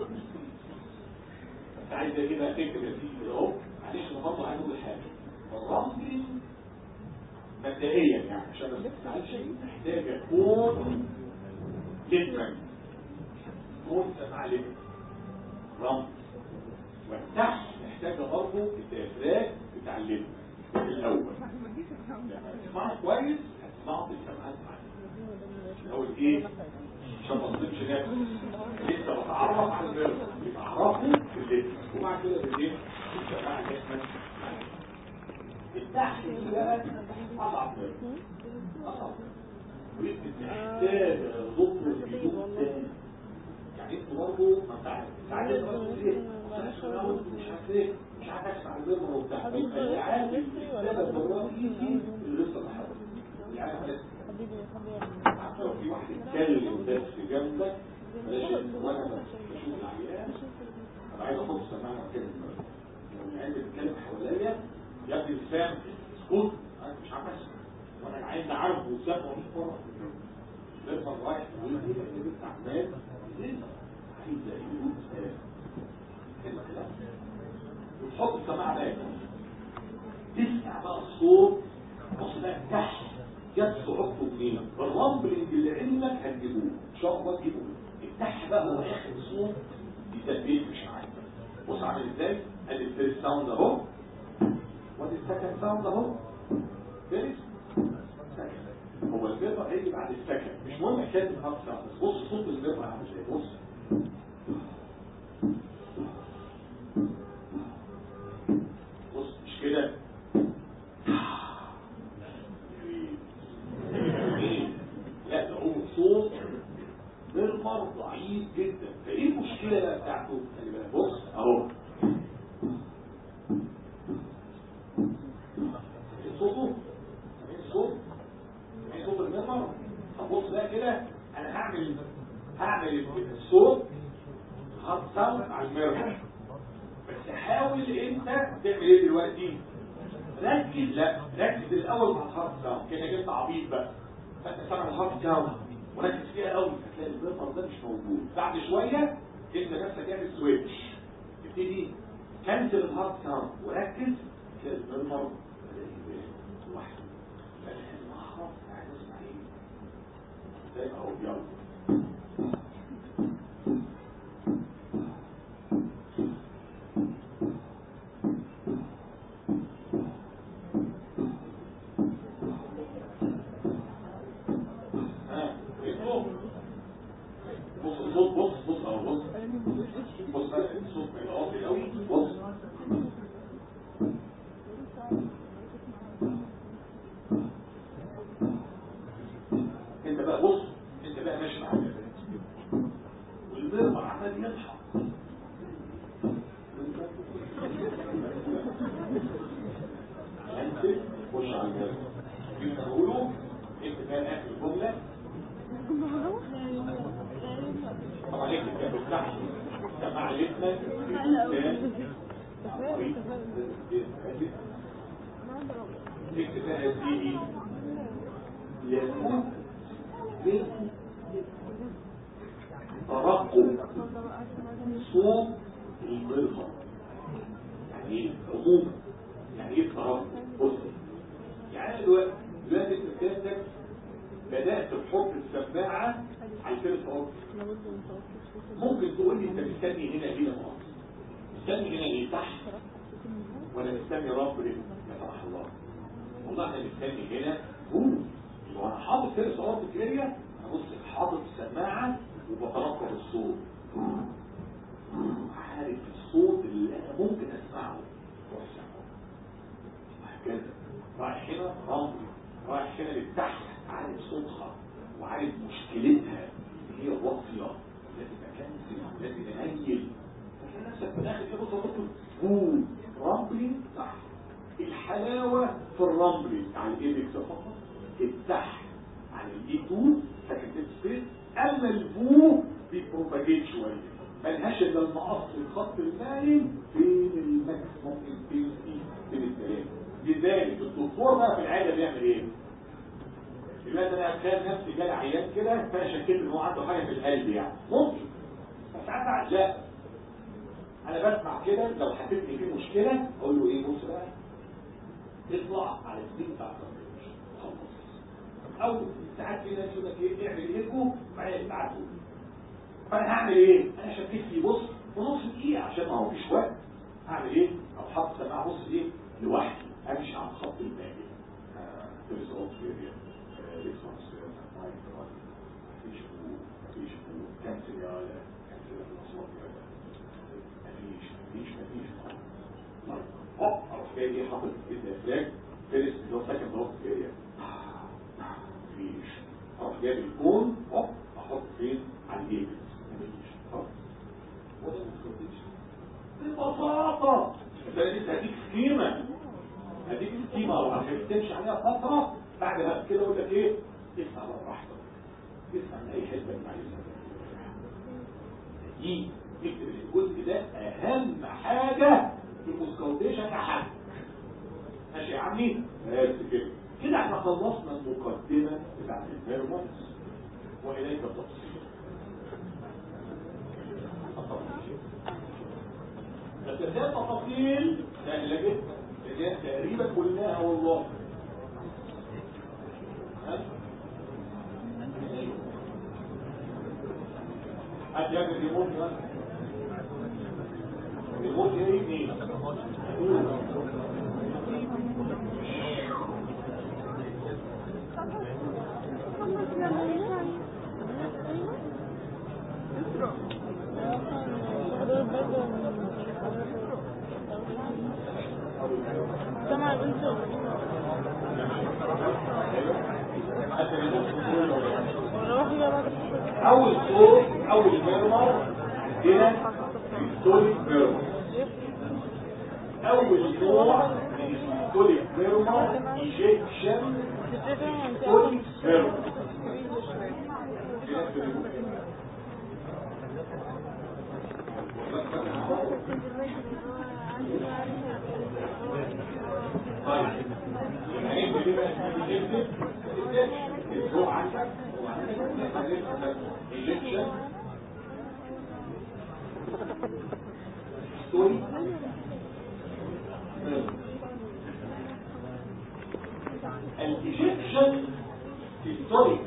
عايز كده اكتب يا سيدي اهو معلش برضه عايز اقول حاجه الرمل مبدئيا يعني عشان ما تزعلش محتاج يكون لترا كون سماع لترا رمل والتحت محتاجه برضه التفراج بتاع اللترا الاول لما تسمعه كويس هتسمعه بالسمعات معاك الاول ايه عشان ما تظلمش نفسك لسه بتعرف على الفيرب بتعرفه في الليل وبعد كده بالليل السماع جسمك التحت دي بقى اصعب فيرب اصعب ويمكن محتاج ضبط الهدوء تاني يعني انت برضه ما انت عارف ساعات انت بس ايه مش عارف ايه مش عارف اسمع الفيرب وبتاع يبقى عارف السبب الرئيسي اللي لسه بحاول يعني عارف لو في واحد يتكلم بس جنبك بلاش وانا بشوف العيان انا عايز احط سماعه كده لو العيان بيتكلم حواليا يا ابني لسان اسكت انا مش عارف اسمع وانا العيان ده عارف وسام ومش بره لسه رايح يقول لي ايه اللي عمال عايز يقول كده كده وتحط السماعه ده تسمع بقى الصوت بص بقى تحت جت صعوبته منين الرامبلنج اللي علمك هتجيبوه ان شاء الله تجيبوه التح بقى هو اخر صوت يثبت مش عارف بص عامل ازاي ادي الفيرست ساوند اهو وادي السكند ساوند اهو فيرست هو الفيربر هيجي بعد السكند مش مهم حكايه الهارد ساوند بس بص صوت الفيربر عامل ازاي بص بص مش كده لا ده هو صوت مرمر ضعيف جدا فايه المشكله بقى بتاعته خلي بالك بص اهو صوته الصوت صوت المرمر طب بص بقى كده انا هعمل هعمل الصوت هات ساوند على المرمر بس حاول انت تعمل ايه دلوقتي ركز لا ركز الاول مع الهارد ساوند كانك انت عبيط بقى فانت سامع الهارد ساوند وركز فيها قوي هتلاقي البيرفر ده مش موجود بعد شويه انت نفسك تعمل سويتش تبتدي كنسل الهارد ساوند وركز تلاقي البيرفر لوحده فاهم اعرف عايز اسمع ايه زي ما هو يلا بص الصوت بص بص اهو بص بص الصوت ما يقف قوي بص انت بقى بص انت بقى ماشي مع والبرمر عمال يضحك انت خش على الجهاز يبقى نقوله انت كان اخر الجمله طبعا ليك كان بتفتح سماع لسنا اكتب بقى يا سيدي يكون من ترقب صوت البرهة يعني ايه عموما يعني ايه ترقب بص يعني دلوقتي دلوقتي انت كانتك بدأت تحط السماعة على التليفون ممكن تقول لي انت مستني هنا ليه يا مصر مستني هنا ليه تحت ولا مستني رب يا فرح الله والله انا مستني هنا هو لو انا حاطط كده صوت الكليه ابص حاطط السماعه وبتنقل الصوت عارف الصوت اللي انا ممكن اسمعه روح سامعه وهكذا رايح هنا رملي رايح هنا للتحت عارف صوتها وعارف مشكلتها اللي هي واطيه لازم اكنسل لازم انيل تلاقي نفسك في الاخر كده بص هو رملي صح الحلاوه في الرملي على الايبكس فقط التحت على الاي 2 سكند سبيس اما الفو بيبروباجيت شويه ملهاش الا المقص الخط المايل بين الماكسيموم انتنسي بين الثلاثه لذلك الدكتور بقى في العاده بيعمل ايه؟ دلوقتي انا اتخيل نفسي جالي عيان كده فانا شكيت ان هو عنده حاجه في القلب يعني ممكن بس عندي عجاء انا بسمع كده لو حسيت ان في مشكله اقول له ايه بص بقى اطلع على السنين بتاع الكمبيوتر خلص او ساعات في ناس يقول لك ايه اعمل ايدكو بعدين ابعته فانا هعمل ايه انا شكيت فيه بص ونص دقيقه عشان ما هو فيش وقت هعمل ايه او حاطط سماعه بص ايه لوحدي امشي على الخط المائي ريزولت فيريا ريسبونس مفيش مفيش كانسل يا كانسل الاصوات يا مفيش مفيش مفيش طيب هوب اروح جاي ايه حاطط الافلاك فيرست اللي هو سكند هوب فيريا مفيش اروح جايب الكون هوب احط فين على الايبكس مفيش خلاص وده مفيش ببساطة انت لسه هديك سكيمة هديك سكيمة لو هتمشي عليها فترة بعد ما كده اقول لك ايه اسمع بقى براحتك اسمع من اي حته انت عايزها دي اكتب الجزء ده اهم حاجة في المسكوتيشن احد ماشي يا عمي بس كده كده احنا خلصنا المقدمة بتاعت الهرمونز واليك التفصيل بس هي تفاصيل سهلة جدا اللي هي تقريبا كلها والله ها؟ حد يعمل ريموت بس ريموت ايه اتنين سمع بنته حتى ريموت كنترول ولا لا؟ روح يا بعد اول صوت اول ميرمر هنا السوليك ميرمر اول نوع من السوليك ميرمر ايجيكشن سوليك ميرمر طيب هنبدا دي بقى نكتب الضوء عندك ايجيكشن ستوري الايجيكشن في ستوري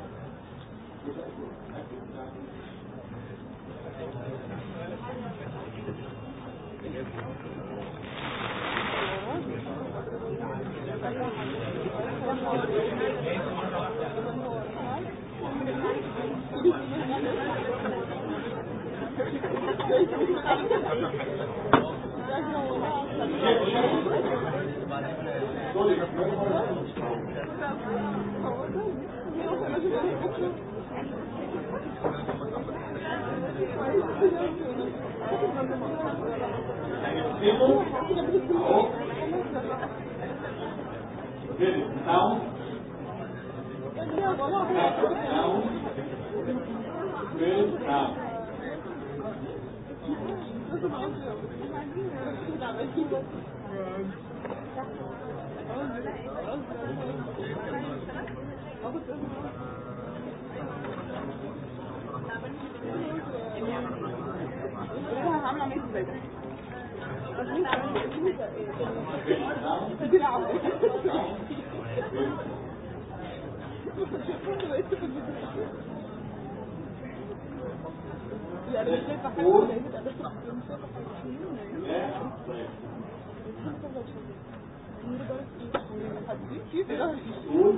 هنكتبه اهو كده ساوند ساوند كده ساوند عامله عمليه ازاي كده ساوند دي العوده يعني مش شايفه حاجه ولا ايه مش شايفه حاجه لا طيب دول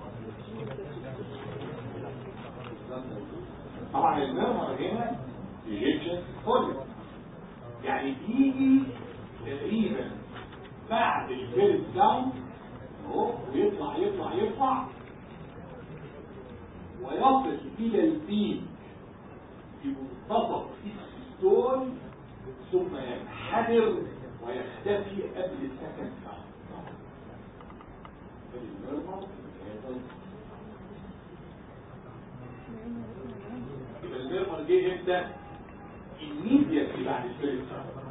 طبعا المرمر هنا ايجيبشن فوليو يعني بيجي تقريبا بعد الفيرست داون اهو ويطلع يطلع يطلع ويصل الى البيك في منتصف الستول ثم ينحدر ويختفي قبل السكند داون المرمر يبقى المرمر جه امتى؟ immediately بعد الفيرست داون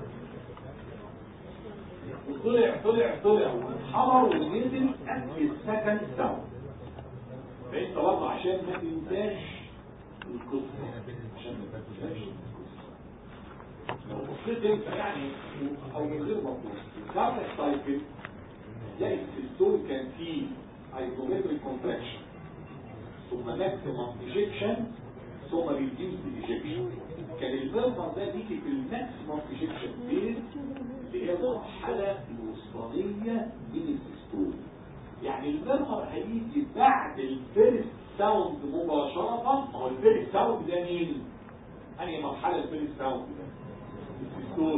وطلع طلع طلع واتحمر ونزل قبل السكند داون فانت برضه عشان ما تنساش القصه عشان ما تنساش القصه لو بصيت انت يعني او من غير مطلوب كارتك سايكل تلاقي السيستول كان فيه ايزومتريك كونتراكشن ثم ماكسيمم ايجكشن ثم ريديوس ايجكشن كان الفيرمر ده بيجي في الماكسيمم ايجكشن فيز اللي هي المرحله الوسطانيه من السيستول يعني المرمر هيجي بعد الفيرست ساوند مباشرة ما هو الفيرست ساوند ده مين؟ أنهي مرحلة الفيرست ساوند ده؟ السيستول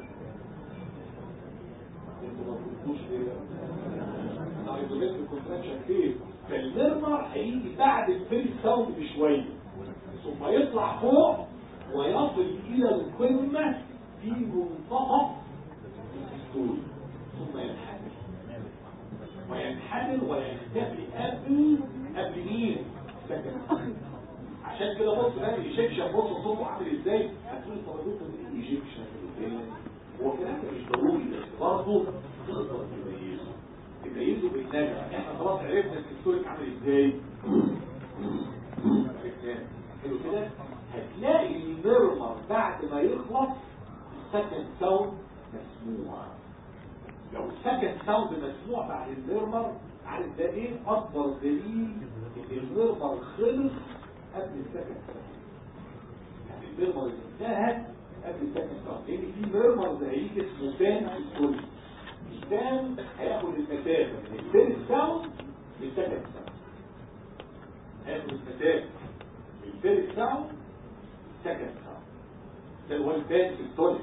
انتوا ما كنتوش ليه؟ الايزوليتد كونتراكشن فين؟ فالمرمر هيجي بعد الفيرست ساوند بشوية ثم يطلع فوق ويصل إلى القمة في منتصف السيستول ثم ينحدر وينحدر ويختفي قبل قبل مين؟ سكن عشان كده بص بقى الايجيكشن بص صوته عامل ازاي؟ هتقول طب دول الايجيكشن هو الكلام ده مش ضروري بس برضه تقدر تميزه تميزه بالنجم احنا خلاص عرفنا السيستوليك عامل ازاي عرفناه حلو كده هتلاقي الميرمر بعد ما يخلص السكند ساوند مسموع لو السكند ساوند مسموع بعد الميرمر عارف ده ايه اكبر دليل ان الميرمر خلص قبل السكند ساوند يعني الميرمر انتهت قبل السكند ساوند لان في ميرمر هيجي اسمه تان سيستولي التان هياخد المسافه من الفيرست ساوند للسكند ساوند هياخد المسافه من الفيرست ساوند للسكند ساوند ده اللي هو التان سيستولي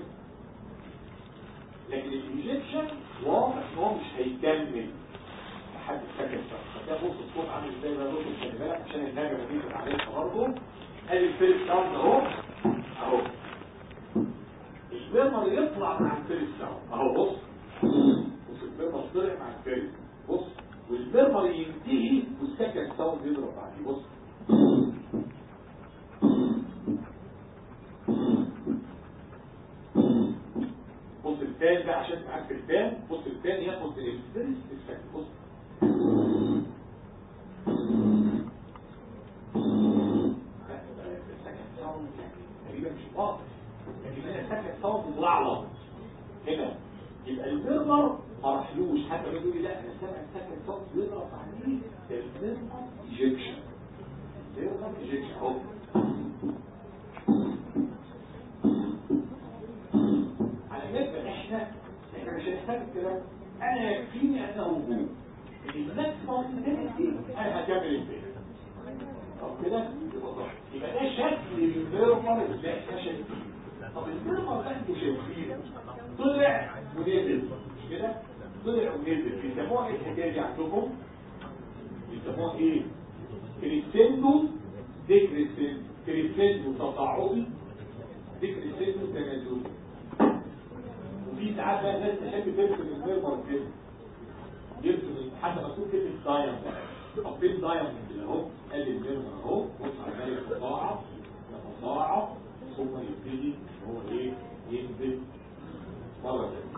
لكن الايجيبشن واضح ان هو مش هيكمل لحد السكند ساوند فده بص الصوت عامل ازاي بقى بص خلي بالك عشان النجمه دي تبقى عليها برضه ادي الفيرست ساوند اهو اهو البيرمر يطلع مع الفيرست ساوند اهو بص بص البيرمر طلع مع الفيرست بص والبيرمر ينتهي والسكند ساوند يضرب بعديه بص بص التاني بقى عشان تعرف التاني بص التاني ياخد من الفيرست السكند بص السكند ساوند تقريبا مش واضح لكن هنا السكند ساوند ملعلط هنا يبقى البرمر ما راحلوش حتى بيقول لي لا انا سامع السكند ساوند بيضرب عليه البرمر ايجكشن البرمر ايجكشن اهو على فكره احنا احنا مش هنحتاج الكلام انا يكفيني انه وجود الماكسيموم انتنسيتي انا هكمل البيت طب كده يبقى صح يبقى ده شكل الميرمر اللي احنا شايفينه طب الميرمر اللي انتوا شايفينه طلع ونزل مش كده طلع ونزل بيسموها ايه الحكايه دي عندكم بيسموها ايه كريستندو دي كريستندو كريستندو تصاعدي دي كريستندو تنازلي وفي ساعات بقى الناس تحب ترسم الميرمر كده يرسم حتى مكتوب كلمه دايم طب فين دايم كده اهو قال الميرمر اهو بص على يتضاعف يتضاعف ثم يبتدي ان هو ايه ينزل مره ثانيه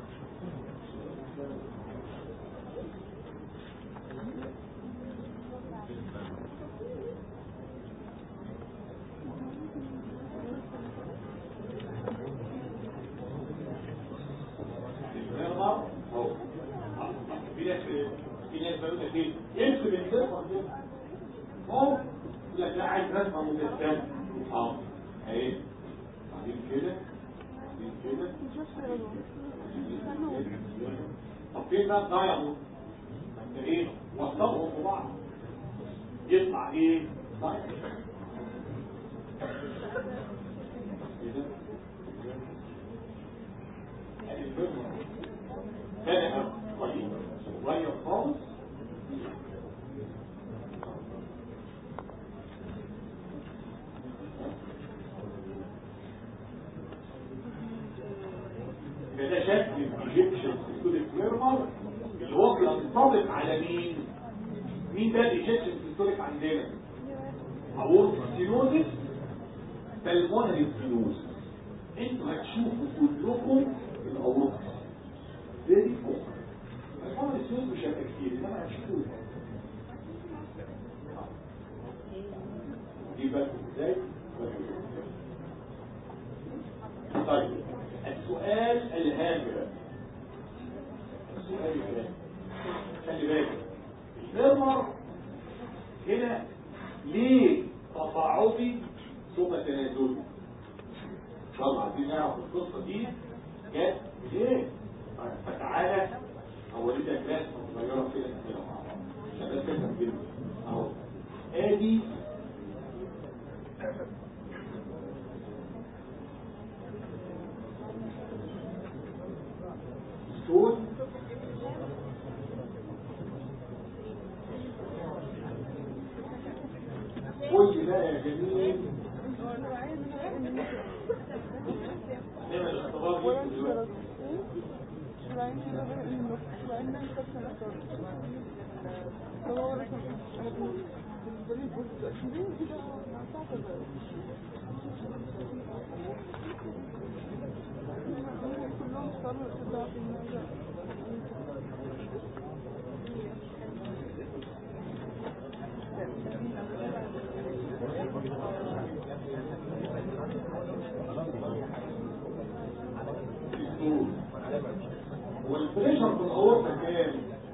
الميرمر اهو في ناس في ناس بيقول لك ايه يرسم الميرمر ده اهو يقول لك لا عايز رسمه مجسمه اه اهي بعدين كده بعدين كده فين بقى الدايموند ايه وصلهم ببعض يطلع ايه دايموند بدأ قليل صغير خالص فده شكل الايجيبشن سيستوليك ميرمر اللي هو بينطبق على مين؟ مين ده الايجيبشن سيستوليك عندنا؟ اورط ستينوزس بالمونري ستينوزس انتوا هتشوفوا كلكم الاورط فيري فوق المونري ستينوزس مش هيبقى كتير انما هتشوفوه دي بالكم ازاي؟ طيب السؤال الهام بقى السؤال الهام خلي بالك المرمر هنا ليه تصاعدي ثم تنازلي طبعا عايزين نعرف القصه دي جت ليه طيب، فتعالى اوريك ناس صغيره كده كده مع بعض عشان بس تفهم كده اهو ادي ستون قول لي بقى يا جميل نعمل الاختبار ليكم دلوقتي ستون والبريشر في الاورطه كام؟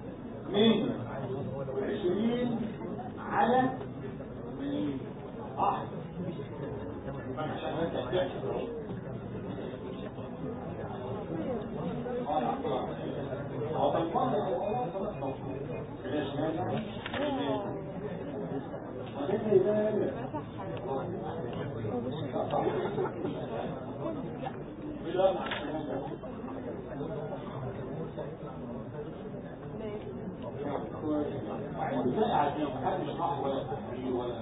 120 على 80 واحد عشان انت تحسب هو بالفضل هو بلاش مانع خليني بالك بلا معشومة قاعدين محدش راح ولا تحرير ولا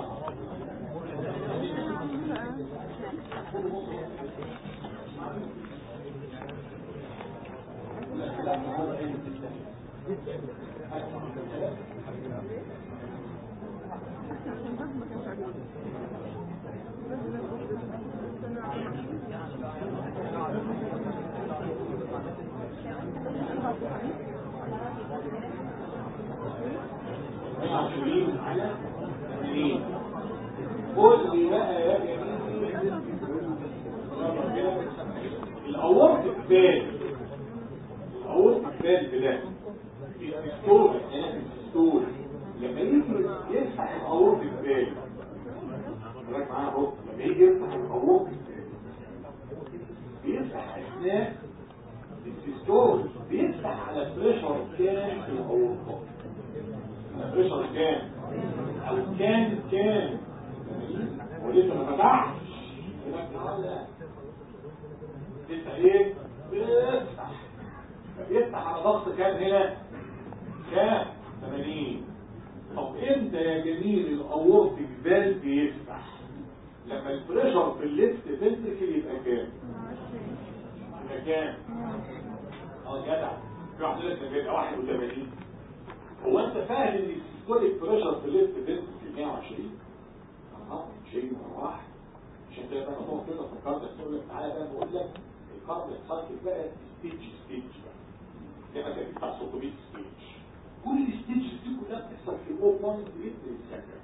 عشرين على اثنين قول لي بقى يا جميل الاورط الثاني الاورط الثاني ده الدستور هنا في الدستور لما يجي يفتح الاورط الثاني ركز معايا اهو لما يجي يفتح الاورط الثاني بيفتح اثناء الدستور بيفتح على بريشر كام في الاورطه بريشر كام او كام كام ولسه ما فتحش يبقى تعالى لسه ايه بيفتح بيفتح على ضغط كام هنا كام 80 طب امتى يا جميل الاورتيك فالف بيفتح لما البريشر في الليفت فنتركل يبقى كام يبقى كام اه جدع في واحد يقول لك ده بيبقى 81 هو انت فاهم ان السيستوليك بريشر في الليفت فنتركل 120 اه شيء مره واحد عشان كده بقى نقول كده فكرت تقول لك تعالى بقى بقول لك الكارد سايكل بقى ستيج ستيج بقى زي ما كان بتاع 600 ستيج كل الستيج دي كلها بتحصل في 0.8 سكند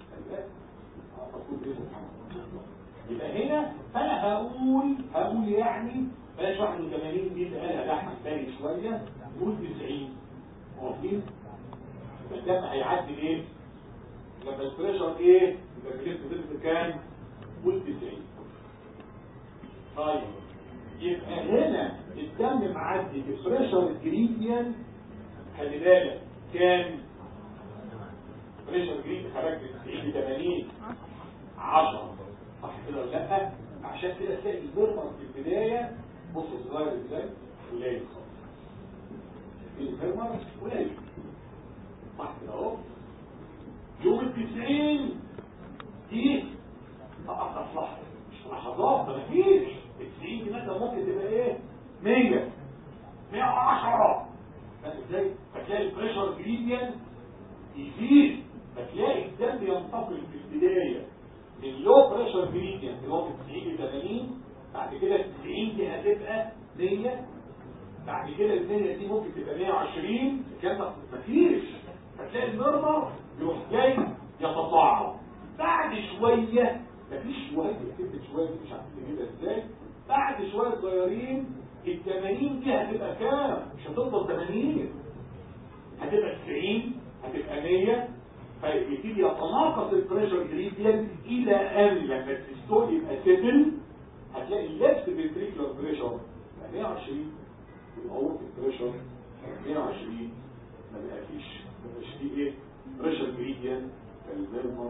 يبقى هنا فانا هقول هقول يعني بلاش 81 دي اللي قالها لحم تاني شويه نقول 90 واقفين فالدم هيعدي ايه؟ لما البريشر ايه؟ يبقى بلف بلف كام؟ قول 90 طيب يبقى هنا الدم معدي البريشر جريديان خلي بالك كان بريشر جريد خرج من 90 ل 80 10 صح كده ولا لا عشان كده تلاقي البرمر في البدايه بص صغير ازاي قليل خالص البرمر قليل صح كده اهو يوم ال 90 دي فقط اصلح مش لحظات ما فيش ال 90 دي مثلا ممكن تبقى ايه 100 110 فاهم ازاي فتلاقي البريشر جريديان يزيد فتلاقي الدم ينتقل في البدايه من لو بريشر جريديان اللي هو من 90 ل 80 بعد كده ال 90 دي هتبقى 100 بعد كده ال 100 دي ممكن تبقى 120 الكلام ده مفيش فتلاقي النورمال يروح جاي يتضاعف بعد شويه مفيش شويه كلمه شويه دي مش عارف تجيبها ازاي بعد شويه صغيرين ال 80 دي هتبقى كام؟ مش هتفضل 80 هتبقى 90 هتبقى 100 فيبتدي يتناقص البريشر جريديان الى ان لما السيستول يبقى سيتل هتلاقي الليفت فينتريكولار بريشر 120 والاورت بريشر 120 ما بقاش مش فيه ايه بريشر جريديان فالميرمر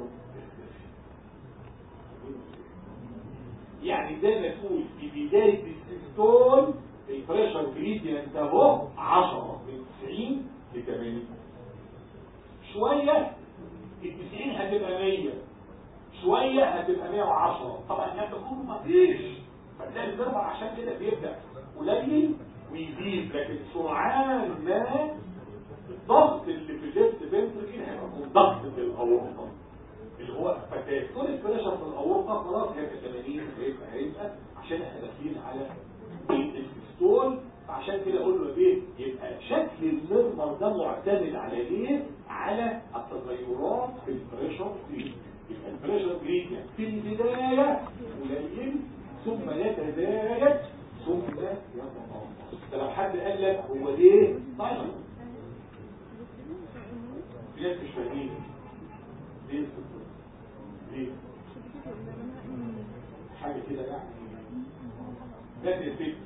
يعني زي ما تقول في بداية السيستول البريشر جريديان ده هو 10 من 90 ل 80 شوية ال 90 هتبقى 100 شوية هتبقى 110 طبعا الناس تكون مفيش فتلاقي الضربة عشان كده بيبدأ قليل ويزيد لكن سرعان ما الضغط اللي في الليفت فنتركل هيبقى منضغط للأورطة اللي هو فتكون البريشر في الأورطة خلاص هيبقى 80 هيبقى هيبقى عشان احنا داخلين على الستول فعشان كده اقول له ايه يبقى شكل المرمر ده معتمد على ايه على التغيرات في البريشر جريد يبقى البريشر جريد يعني في البداية قليل ثم يتزايد ثم يتناقص ده لو حد قال لك هو ليه طيب في ناس مش فاهمين ليه ليه حاجة كده يعني ده الفكر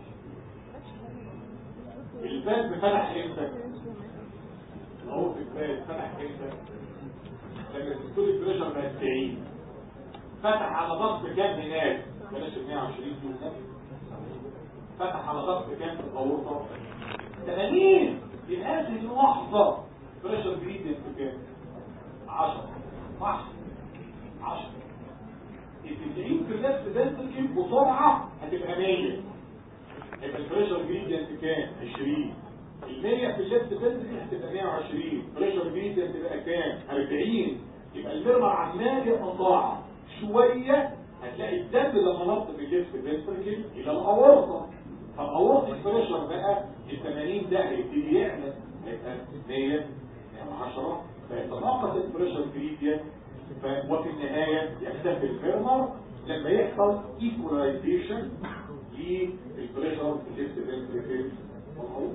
الباب فتح امتى اهو في الباب فتح امتى لما تدخل البريشر بقى 90 فتح على ضغط كام هناك بلاش ال 120 دول فتح على ضغط كام في الاورطه 80 في هذه اللحظه بريشر جريدينت كام 10 صح 10 ال 90 في اللفت فنتركل بسرعه هتبقى 100 يبقى البريشر جريدينت كام 20 ال 100 في الليفت فنتركل هتبقى 120 بريشر جريدينت بقى كام 40 يبقى المرمى عمال يتضاعف شويه هتلاقي الدم لما نط في الليفت فنتركل الى الاورطه فالاورطه البريشر بقى ال 80 ده هيبتدي يعلى هيبقى 100 110 فيتناقص البريشر جريدينت وفي النهايه يختفي الفيرمر لما يحصل ايكولايزيشن للبريشر في الليفت فنتركل والعروض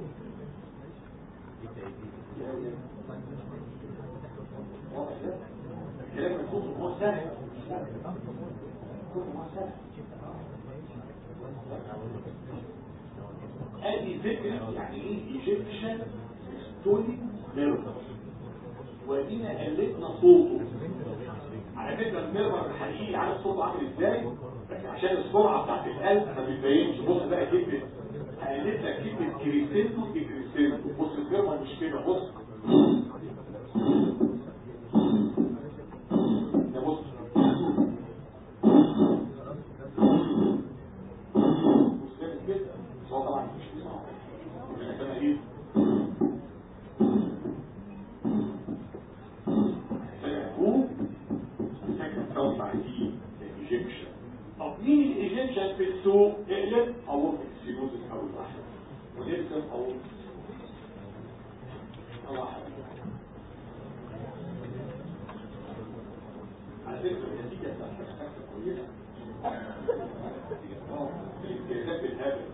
واضح ده؟ الكلام مكتوب هو سهل هو سهل ادي فكرة يعني ايه ايجيبشن ستوري ميرور ودينا قلتنا صوته على فكرة الميرور الحقيقي عارف صوته عامل ازاي لكن عشان السرعة بتاعت القلب ما بتبينش بص بقى كلمة هقلت لك كلمة كريسنتو دي كريسنتو بص الميرور مش كده بص ده بص بص كده كده بس هو طبعا مش بيسمع انا كمان ايه سيكون فكرة توسع دي الايجيبشن طب مين الايجيبشن في السوق اقلب او السينوزس او الاحمر ونرسم او الله على فكرة النتيجة بتاعت كويسة اه الامتيازات بالهبل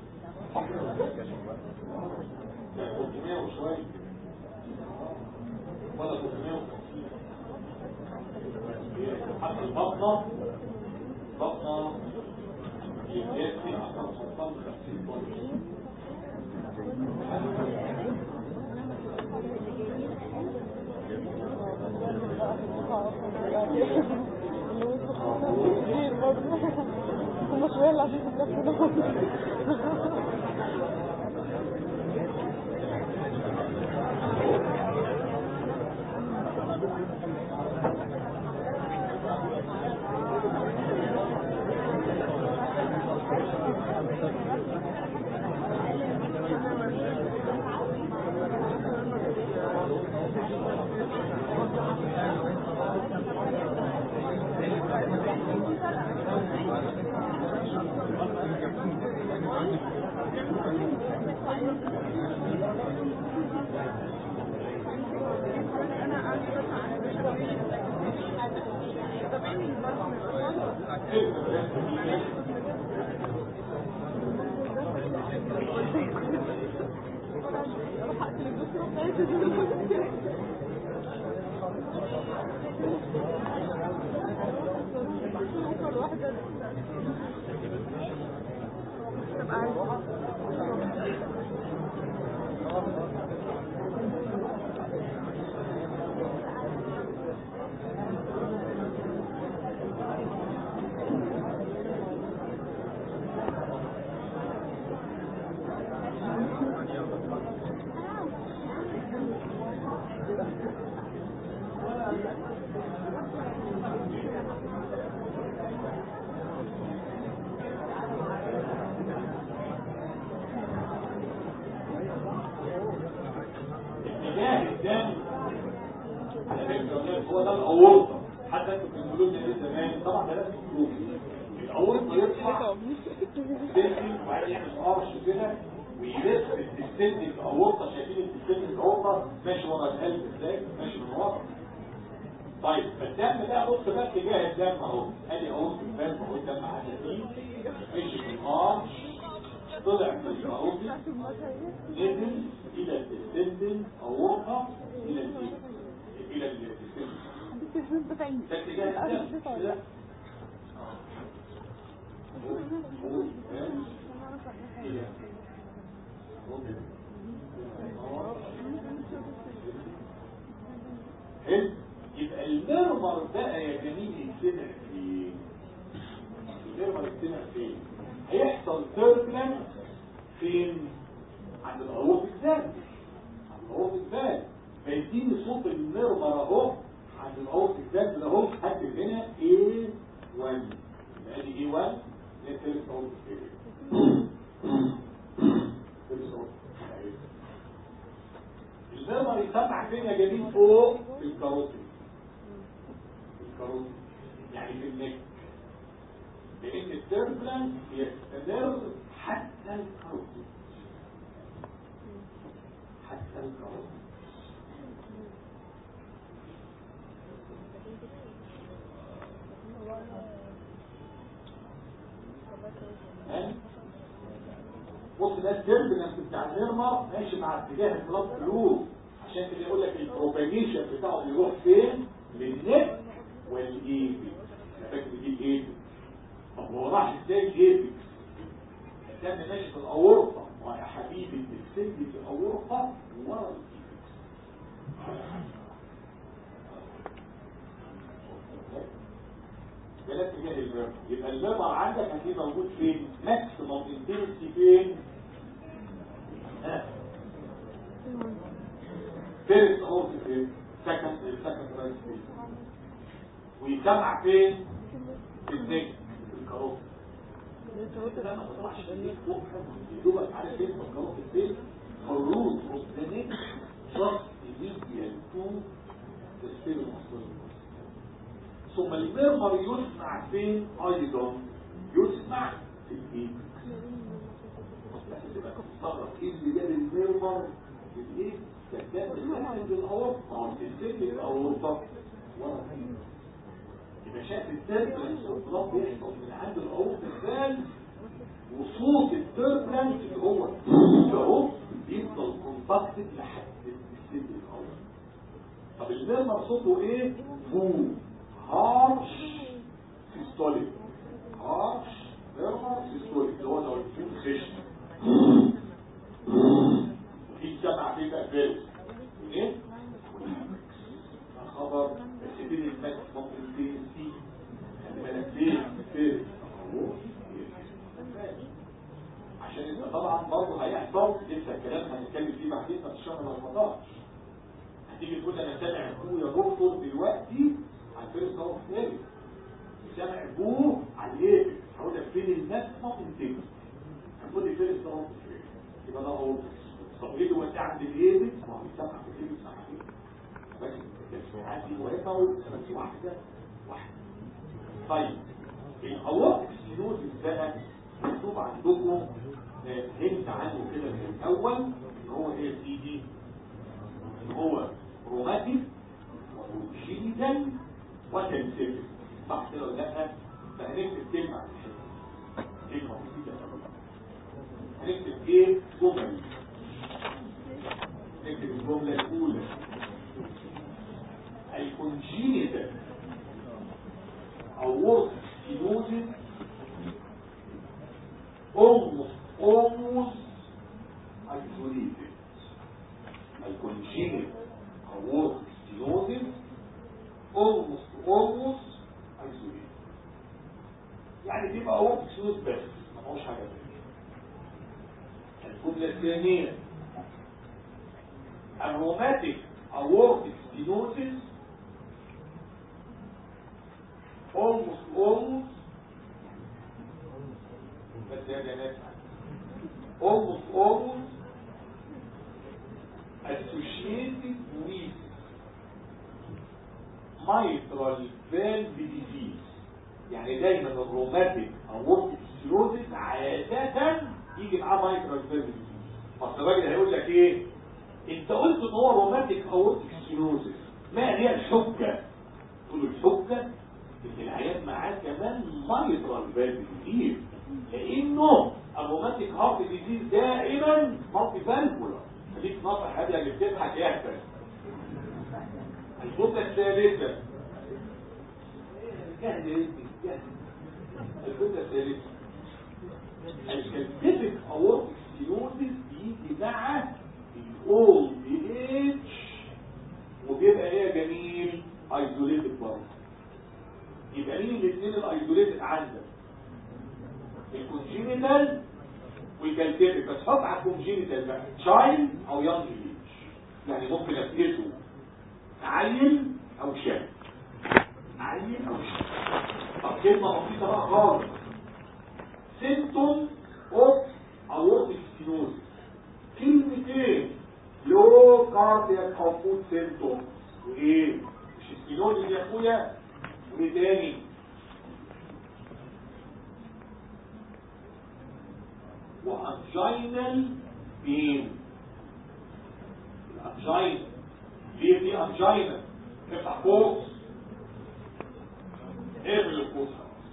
ده 300 وشوية ولا 350 حتى البطنة بطنة يكفي عشان سلطان 50 طن هم شوية اللي عشان تتلفوا اتجاه الدم على فكره هو ده الاورطه حتى انتوا بتقولوا لنا ايه زمان طبعا ده لازم تقولوا الاورطه يطلع سيلفي وبعدين يعمل قرش كده ويلف الديستنت الاورطه شايفين الديستنت الاورطه ماشي ورا القلب ازاي ماشي من ورا طيب فالدم ده بص بقى اتجاه الدم اهو ادي اورطه الدم اهو الدم عدى فيه مشي في القرش طلع في الاورطه نزل الى الديستنت اورطه الى الجيب الى الديستنت ده اتجاه الدم كده حلو يبقى المرمر بقى يا جميل يجتمع فين المرمر يجتمع فين هيحصل تربلنس فين عند العروض الثاني عند العروض الثاني فيديني صوت المرمر اهو عند العروض الثاني اهو هكتب هنا A1 يبقى دي A1 اللي هي الثالث عروض المرمر يسمع فين يا جميل فوق في الكاروتيد الكاروتيد يعني في النك لان التربلنس يستمر حتى الكاروتيد حتى الكاروتيد ها؟ بص ده التربلنس بتاع النيرمر ماشي مع اتجاه البلاد فلو عشان كده يقول لك البروباجيشن بتاعه بيروح فين للنك والايبي فاكر دي الايبي طب هو راح ازاي الايبي الدم ماشي في الاورطه ما يا حبيبي السد في الاورطه ورا الايبي ده اتجاه المرمى يبقى المرمى عندك هتلاقيه موجود فين ماكسيموم انتنسي فين ها فيرست اورت فين سكند سكند رايت فين ويسمع فين في النجم في الكاروت ده ما تطلعش النجم فوق يدوبك عارف فين في الكاروت فين الروت اوف ذا نجم just immediate to the spirit of ثم المرمر يسمع فين ايضا يسمع في الايد تبقى تستغرب ايه اللي جاب المرمر في الايد كان السن الاورطه السن الاورطه ورا يبقى شايف التربلنس الضغط بيحصل من عند الاورطه ازاي وصوت التربلنس اللي هو اهو بيفضل كونتاكتد لحد السن الاورطه طب المرمر صوته ايه؟ فو هارش سيستوليك هارش نيرفر سيستوليك اللي هو لو يكون خشن وفي سبع فيه بقى فيروس ايه؟ خبر بس بين الماكس ممكن في سي خلي بالك ليه؟ فيروس عشان انت طبعا برضه هيحصل لسه الكلام هنتكلم فيه بعدين في الشهر رمضان هتيجي تقول انا سامع اخويا دكتور دلوقتي على الفيروس ده مختلف سامع ابوه على الايه هقول لك فين الناس ممكن تيجي هتقول لي فيروس ده مختلف يبقى ده هو طب ايه اللي ودي عند الايه ما هو سامع في الايه سامع فيه بس عندي واقفه وفي واحده واحده طيب الاورتك سينوزيس بقى مكتوب عندكم هنت عنه كده من الاول ان هو ايه سي دي ان هو روماتيك وجينيتال وتنسيف صح كده ولا لا فهنكتب كلمه عن الحته كلمه مفيده هنكتب ايه جمل نكتب الجمله الاولى الكونجينيتال او ورك سينوزيس almost almost isolated الكونجينيت aortic stenosis almost almost isolated يعني تبقى aortic stenosis بس ما هوش حاجة تانية الجملة الثانية الروماتيك aortic stenosis almost almost بس يا جماعة almost almost associated with mitral valve disease يعني دايما الروماتيك aortic stenosis عادة يجي معاه mitral valve disease اصل الراجل هيقول لك ايه انت قلت ان هو روماتيك aortic stenosis ما هي الحجة تقول الحجة ان العيان معاه كمان mitral valve disease لانه الروماتيك هارت ديزيز دائما مالتي فالفولار خليك نصح هذه اللي بتضحك يحسن الجمله الثالثه جهل جهل الجمله الثالثه الكالتيفيك اورتيك ستينوزيس بيجي مع الاولد ايج وبيبقى ايه يا جميل ايزوليتد برضه يبقى مين الاثنين الايزوليتد عندك الكونجينيتال والكالتيفيك بس حط على الكونجينيتال بقى تشايلد او يونج ايج يعني ممكن افكسه عيل او شاب عيل او شاب طب كلمه بسيطه بقى خالص سيمتوم اوف اورتيك ستينوز كلمتين لو كاردياك كومبوت سيمتوم وايه مش ستينوز يا اخويا وايه تاني وانجينال بين الانجينا ليه في انجينا افتح قوس اقفل القوس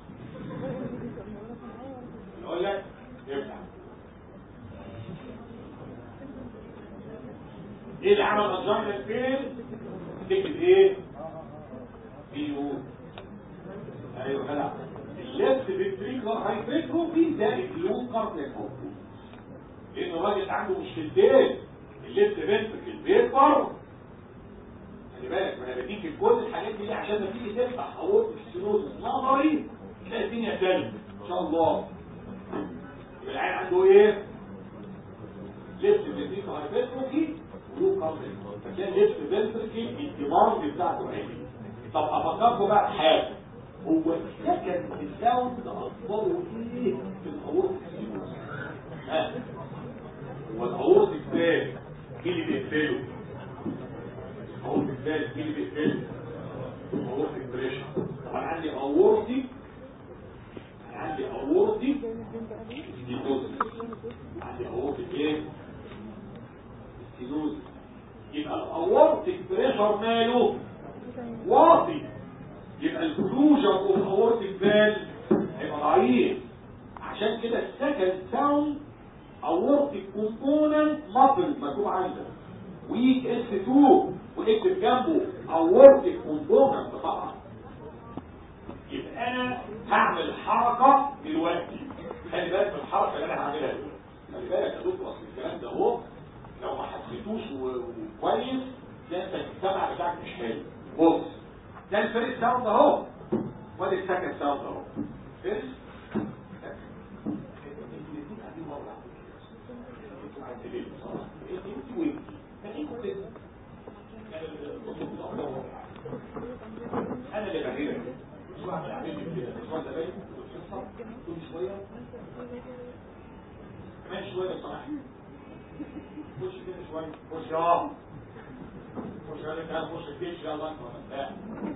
يقول لك افتح ايه اللي عمل انجينا بين تكتب ايه بيو ايوه خلاص اللبس بالتريكر هيتريكروفي زائد لون كارتيكوفي لان الراجل عنده مشكلتين اللبس بنت البيبر خلي بالك ما انا بديك كل الحاجات دي عشان لما تيجي تفتح اورط السينوز نظري تلاقي الدنيا تاني ان شاء الله يبقى العين عنده ايه؟ لبس بالتريكر هيتريكروفي ولون كارتيكوفي فتلاقي لبس بنتركي الدماغ بتاعته عالي طب افكركم بقى بحاجه هو سكن الساوند اصبره ايه في الاورط السينوس ها هو الاورط الثاني مين اللي بيقفله الاورط الثاني مين اللي بيقفله الاورط بريشر طبعا عندي اورطي عندي اورطي ستينوز عندي اورطي ايه ستينوز يبقى الاورطي بريشر ماله واطي يبقى الكلوجر اوف اورتيك فال هيبقى ضعيف عشان كده السكند ساوند اورتيك كومبوننت مابل مكتوب عندك ويك اس 2 واكتب جنبه اورتيك كومبوننت طبعا يبقى انا هعمل حركه دلوقتي خلي بالك من الحركه اللي انا هعملها دي خلي بالك يا دكتور اصل الكلام ده اهو لو ما حسيتوش و- وكويس ده انت السمع بتاعك مش حلو بص ده الفيرست ساوند اهو وادي السكند ساوند اهو فيرست الاثنين قاعدين ورا بعض انتوا عايزين بصراحه انت وانت خليكم كده انا اللي بغيرك مش واحد عامل لي كده مش واحد باين كل شويه كمان شويه لو سمحت خش كده شويه خش اه خش يا رجاله خش الجيش يلا انت ولا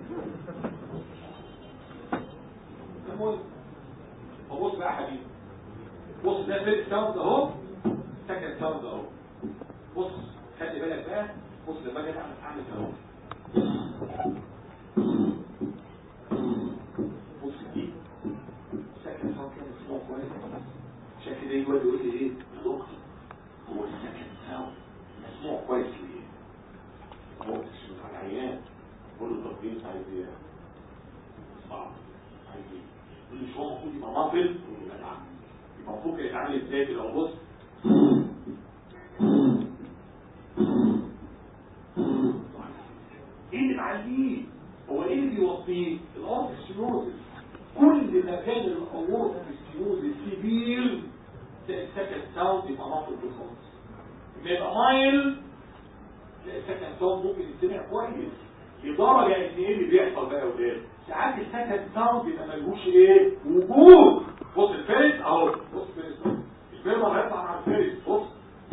المهم فبص بقى يا حبيبي بص ده فيرست ساوند اهو سكند ساوند اهو بص خلي بالك بقى بص لما اجي اعمل اعمل كده اهو بص دي سكند ساوند كده اسمه كويس عشان كده يجي يقول لي ايه يا دكتور هو السكند ساوند مسموع كويس ليه؟ هو مش على العيان بقول له طب ايه عايز ايه؟ صعب عايز ايه؟ يقول لي مش هو المفروض يبقى مافل؟ يقول له لا نعم يبقى المفروض كان يتعمل ازاي كده اهو بص ايه اللي معليه هو ايه اللي بيوصيه الارض السينوزس كل ما كان الامور في السينوزس كبير السكند ساوند يبقى ناقص بالخالص لما يبقى مايل السكند ساوند ممكن يتسمع كويس لدرجه ان ايه اللي بيحصل بقى يا ولاد ساعات السكند ساوند يبقى ملهوش ايه وجود بص الفيرس اهو بص الفيرس الفيرس هيطلع مع الفيرس بص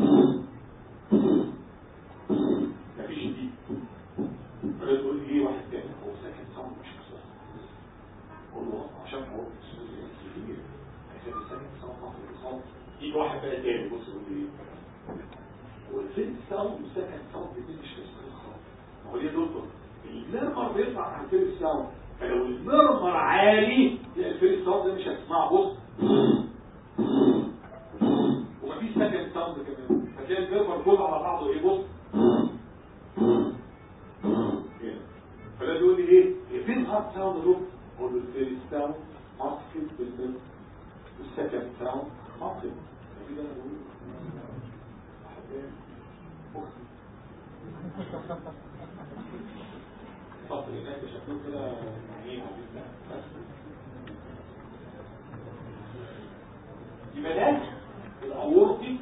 مفيش دي فلا تقول لي ايه واحد تاني هو ساكن ساوند مش مصدق قول له عشان هو كبير عشان الساكن ساوند ناخد الصوت يجي واحد بقى تاني بص يقول لي ايه هو الفيلم ساوند والساكن ساوند دي مش نفس الخط ما هو ليه دكتور المرمر بيطلع عن الفيلم ساوند فلو المرمر عالي تلاقي الفيلم ساوند ده مش هتسمعه بص ومفيش ساكن ساوند كمان فتلاقي المرمر كله على بعضه ايه بص فلا يقول لي ايه فين هارد ساوند روك هو الفيرست ساوند ماسكت بالفيرست والسكند ساوند ماسكت كده انا بقول أحبائي، أختي. طب هناك شكله كده يعني ايه بس يبقى ده الاورتيك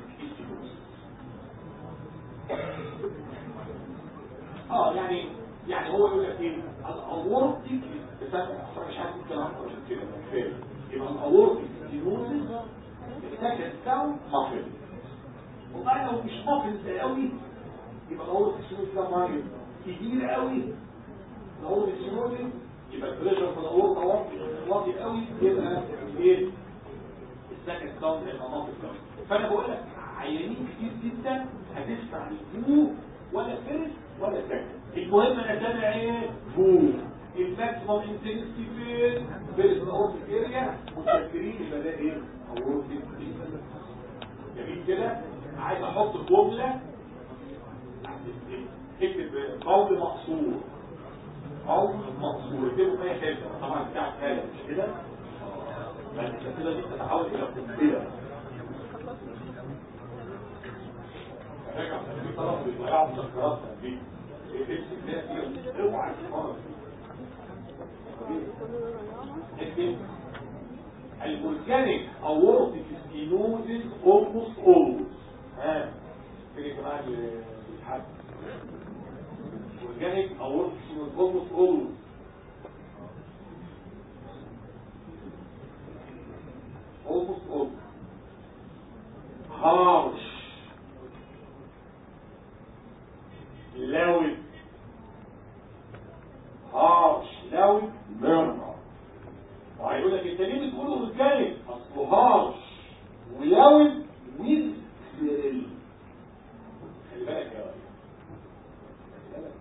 اه يعني يعني هو يقول لك ايه الاورتيك بس انا مش عارف الكلام ده عشان كده مش فاهم يبقى الاورتيك ستينوزس السكند ساوند مافل والله لو مش مافل قوي يبقى الاورتيك ستينوزس ده مايل كبير قوي الاورتيك ستينوزس يبقى البريشر في الاورتا واطي واطي قوي يبقى ايه السكند ساوند هيبقى مافل قوي فانا بقول لك عيانين كتير جدا هتسمع الفو ولا فيرس ولا سكند المهم انا سامع ايه فو الماكسيموم انتنسيتي فين فيرس الاورتيك اريا متذكرين يبقى ده ايه اورتيك جميل كده عايز احط جمله اكتب قول مقصور قول مقصور اكتبه فيها كلمه طبعا بتاع كلمه مش كده بس كده دي تتحول الى قنبله راجع في طرف الضياع مذكرات دي الاسم ده اوعى تفرط اكتب الفولكانيك اورتيك ستينوزيس اولموست اولوز ها تيجي كمان للحد الفولكانيك اورتيك ستينوزيس اولموست اولوز almost all harsh loud harsh loud murmur وهيقول لك انت ليه بتقول اورجانيك اصله هارش ولاود ويز خلي بالك يا راجل خلي بالك.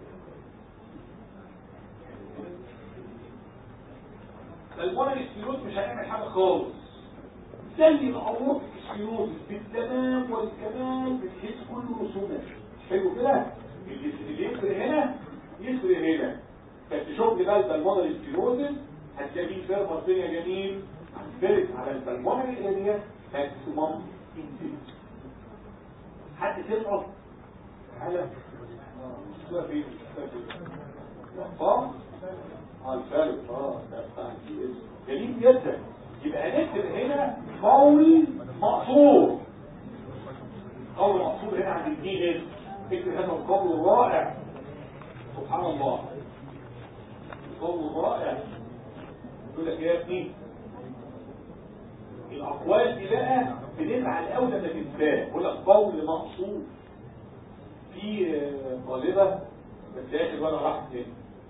ده المونر السيروز مش هيعمل حاجه خالص زي الأمور السيروز بالتمام والكمال بتحس كله رسومات حلو كده اللي اللي يفرق هنا يفرق هنا فتشوف لي بقى ده المونر السيروز هتلاقيه فيرمر فين يا جميل على كونفيرت على البلمونري اريا ماكسيموم انتنسيتي حد تسقط على شوف في الارقام اه الفارق اه ده بتاع الجي اس جميل جدا يبقى هنكتب هنا قول مقصور قول مقصور هنا عند الجي اس اكتب هذا القول الرائع سبحان الله القول الرائع يقول لك يا ابني الاقوال دي بقى بنزعل قوي لما تنساه يقول لك قول مقصود في طالبه بتلاقي ولا راح تاني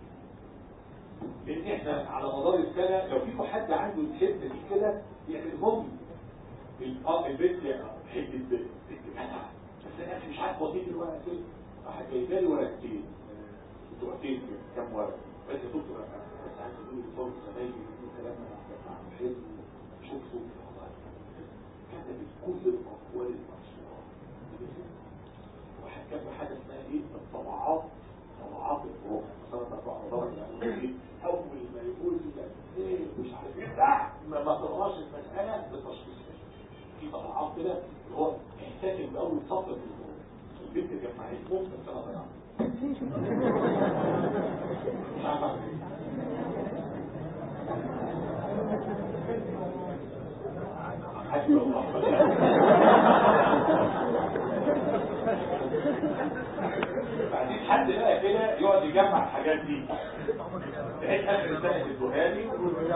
لان احنا على مدار السنه لو فيكم حد عنده الحته دي كده يعملهم اه البيت حته بنت جدع بس انا مش عارف هو ايه الورقه فين راح جايبه لي ورقتين ورقتين كام ورقه بس يا دكتور بس عايز اقول لصوت زمايلي كلام مع محل شفته كتبت كل الاقوال المنصوره واحد كتب حاجه اسمها ايه الطبعات طبعات الروح مثلا تطلع درجه اول ما يقول لك ايه مش عارف ايه لا ما ما تقراش المساله بالتشخيص في طبعات كده اللي هو احتاج باول سطر في الروح البنت جمعت ممكن سنه ضيعت مش عارف بعدين حد بقى كده يقعد يجمع الحاجات دي بحيث اخر السنه الدهاني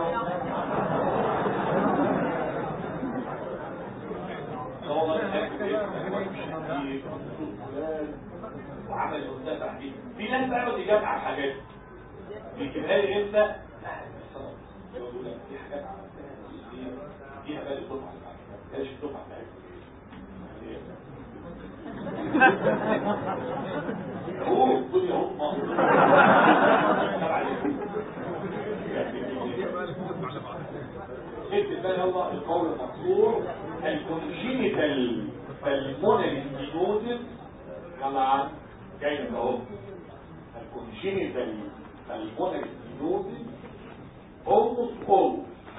وعمل المنتفع دي في ناس بقى يقعد يجمع الحاجات يجيبها لي امتى؟ يقول لك في حاجات عملتها فيها بالي الدفعه ايش الدفعه هو الدنيا هم اكتب بقى يلا القول المقصور الكونجينيتال بالمونري ستينوزيس يلا جاي اهو الكونجينيتال بالمونري ستينوزيس almost all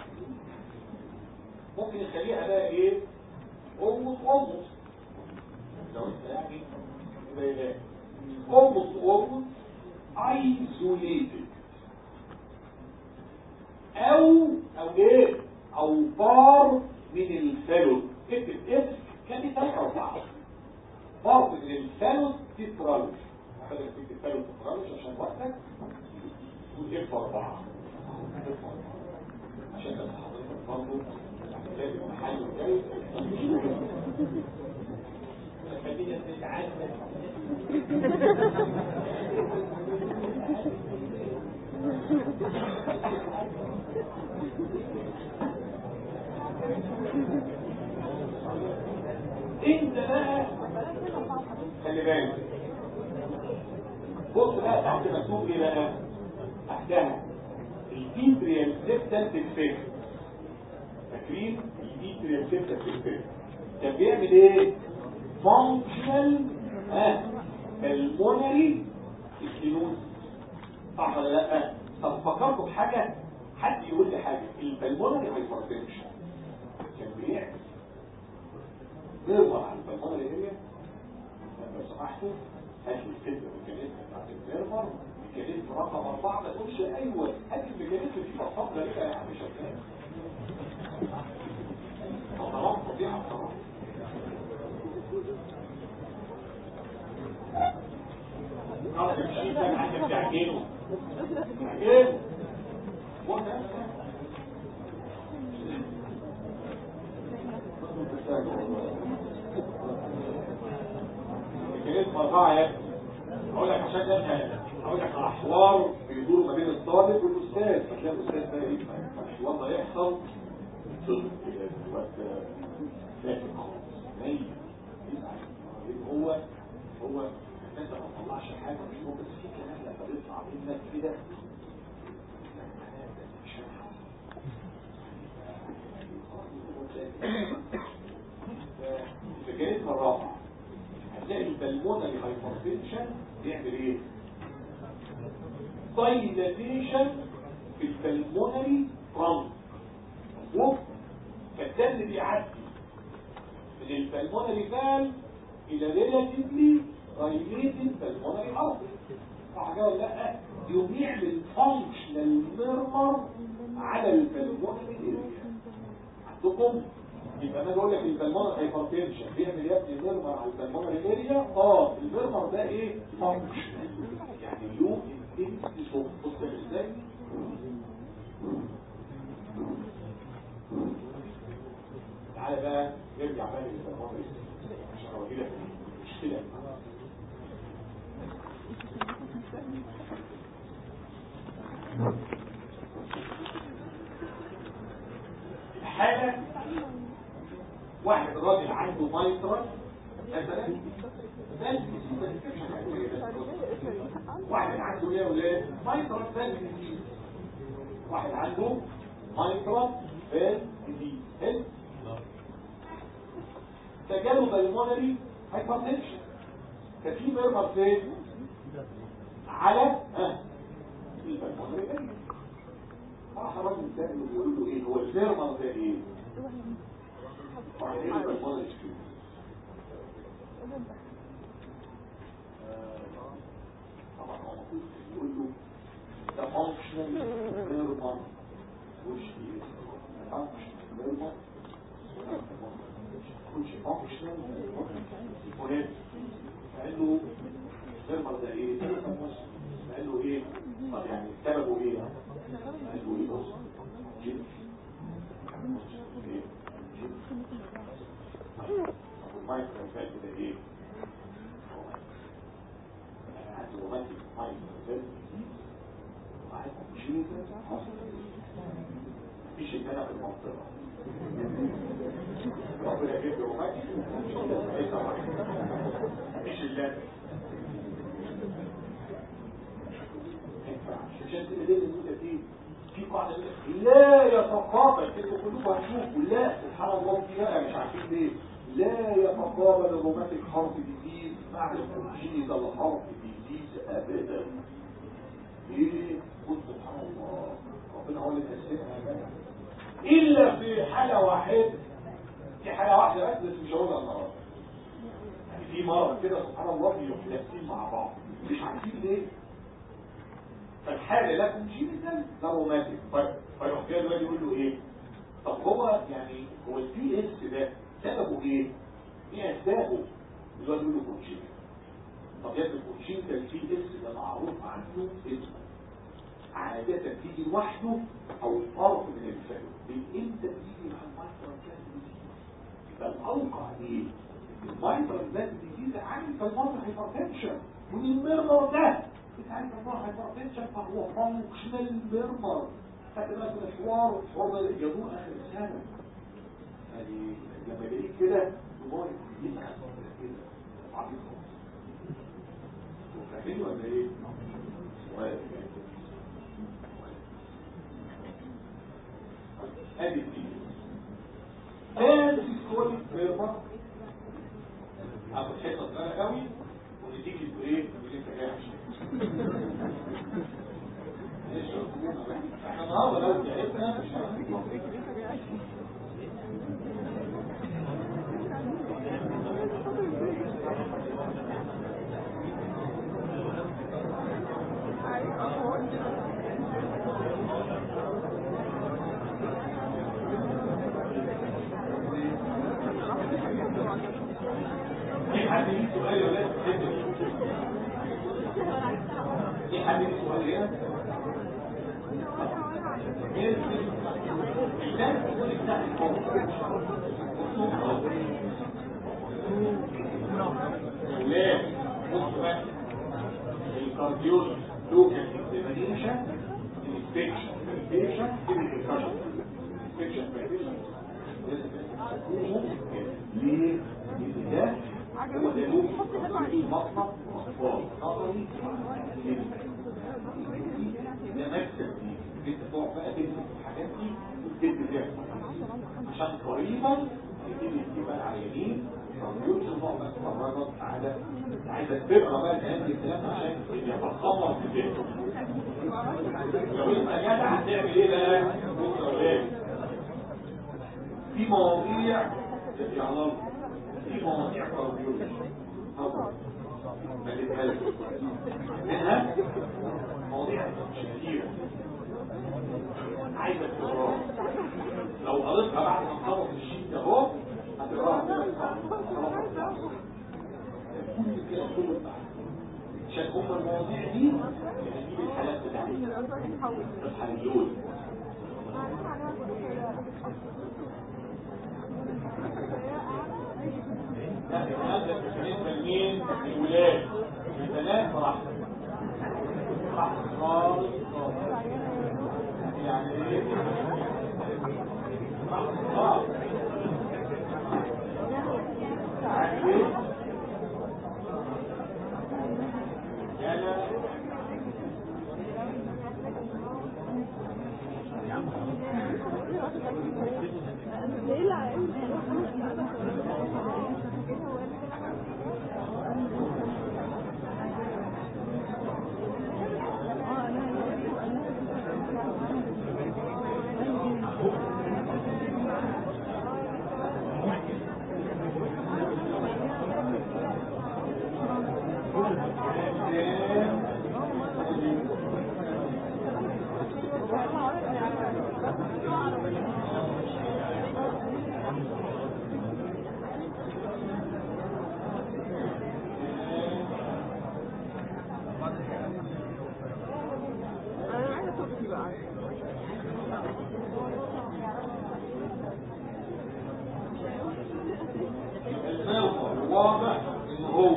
ممكن نخليها بقى ايه almost almost لو انت يعني يبقى almost almost isolated او او ايه او بار من الفالوس اكتب اف كان دي ثلاثة اربعة بار من الفالوس تترالوس بدل تكتب فالوس تترالوس عشان وقتك واف اربعة عشان بس حضرتك برضه لازم محل جاي خلينا نتعلم انت بقى خلي بالك بص بقى تحت مكتوب ايه بقى تحتها الفيتريال سيستم تكفيك فاكرين الفيتريال سيستم تكفيك كان بيعمل ايه فانكشنال ها المونري سكينوز صح ولا لا طب فكرتوا بحاجه حد يقول لي حاجه البلمونري هايبرتنشن كان بيعمل نرجع على البلمونري اريا لو سمحتوا هاتوا الفكره الميكانيزم بتاعت الفيرمر ميكانيزم رقم اربعه ما تقولش ايوه هات الميكانيزم في مصاب غريبه يا عم شغال طبعا فظيعه بصراحه خلاص الشيء ده عندك تعجينه تعجينه وده ميكانيزم أربعة يا أقول لك عشان ده أقول لك على حوار بيدور ما بين الطالب والأستاذ فتلاقي الأستاذ ده إيه الحوار ده يحصل صدق كده الوقت لكن خالص نايم هو هو انت ما تطلعش حاجه مش ممكن بس في كلام لما بيطلع منك كده الجهاز الرابع هتلاقي البلمونري هايبرتنشن بيعمل ايه؟ دايلاتيشن في البلمونري فرونت مظبوط فالدم بيعدي من البلمونري فال الى ريلاتيفلي دايليتد بالمونري ارتري صح كده ولا لا يقوم يعمل فانكشنال ميرمر على البلمونري اريا عندكم يبقى انا بقول لك البلمونر هايبرتنشن بيعمل يا ابني ميرمر على البلمونري اريا اه الميرمر ده ايه فانكشنال يعني له انتنس شوف بص ازاي تعالى بقى نرجع بقى للبلمونري عشان اوري لك المشكله الحالة واحد راجل عنده مايترا مثلا واحد عنده ايه يا ولاد مايترا فال جديد واحد عنده مايترا فال جديد حلو فجاله بالمونري هايبرتنشن ففي ميرمر فين على ها البالمونري فين راح الراجل الثاني بيقول له ايه هو الميرمر ده ايه وبعدين البالمونري فين طبعا هو المفروض يقول له ده فانكشنال ميرمر وش ايه فانكشنال ميرمر كلش فانكشنال مهم قال له الميرمر ده ايه قال له ايه طب يعني سببه ايه قال له ايه بص جيب المايكرو فات ده ايه عنده رومانتيك مايكرو فات وعايز شيء مفيش ان انا في المنطقه ربنا يجيب له رومانتيك مفيش اللازم عشان كده لازم يقول فيه في قاعده لا يتقابل انتوا كلكم هتشوفوا لا سبحان الله دي بقى مش عارفين ليه لا يتقابل الروماتيك هارت ديزيز مع الكونجينيتال هارت ديزيز ابدا ايه قلت سبحان الله ربنا هو اللي تسلمها بقى الا في حاله واحده في حاله واحده بس بس مش هقولها النهارده يعني في مرض كده سبحان الله بيروح لابسين مع بعض مش عارفين ليه فالحالة لا كونجينيتال لا روماتيك فيروح كده الواد يقول له ايه طب هو يعني هو البي اس ده سببه ايه؟ ايه اسبابه؟ الواد يقول له كونجينيتال طب يا ابني كونجينيتال البي اس ده معروف عنه اسمه عادة تيجي لوحده او فرق من الفرق من امتى تيجي مع المايكرو يبقى الاوقع ايه؟ المايكرو ديزيز عامل في المرض هايبرتنشن والميرمر ده بتعرف الله هايبرتنشن فهو فانكشنال ميرمر فاكر بقى كده حوار الحوار ده جابوه اخر السنه يعني لما يلاقيك كده هو يبقى كده عبيط فاهمين ولا ايه؟ ادي دي ادي سيستوليك ميرمر هاخد حته صغيره قوي ونديك البريك اللي انت جاي عشان احنا النهارده لو تعبنا مش في حد ليه سؤال ولا في حد ليه سؤال هنا لا بص بقى الكارديول لوكال اكزامينيشن انسبكشن فاليديشن كيميكال انسبكشن ليه؟ لان ده هو ده ممكن مصنع اطفال نظري ده مكتب دي بتقع بقى تمسك الحاجات دي وتدي فيها عشان قريبا تبتدي تجيب العيانين يوصل بقى تتفرجت على عايزك تقرا بقى الكلام دي الكلام عشان يتخمر في ذهنك لو انت جدع هتعمل ايه بقى؟ بص يا ولاد في مواضيع يعلم في مواضيع كارديولوجي طبعا ما تتهلك منها مواضيع كتير عايزة تقراها لو قريتها بعد ما تخلص الشيت ده اهو هتقراها كده خلاص كل كده كله بتاعها عشان هم المواضيع دي بتجيب الحالات بتاعتها الحلول لا الولاد بالنسبه لمين؟ الولاد البنات براحتك براحتك خالص خالص يعني ايه؟ براحتك خالص عارف ايه؟ رجاله انا عايزه تركي بقى الموقع واضح ان هو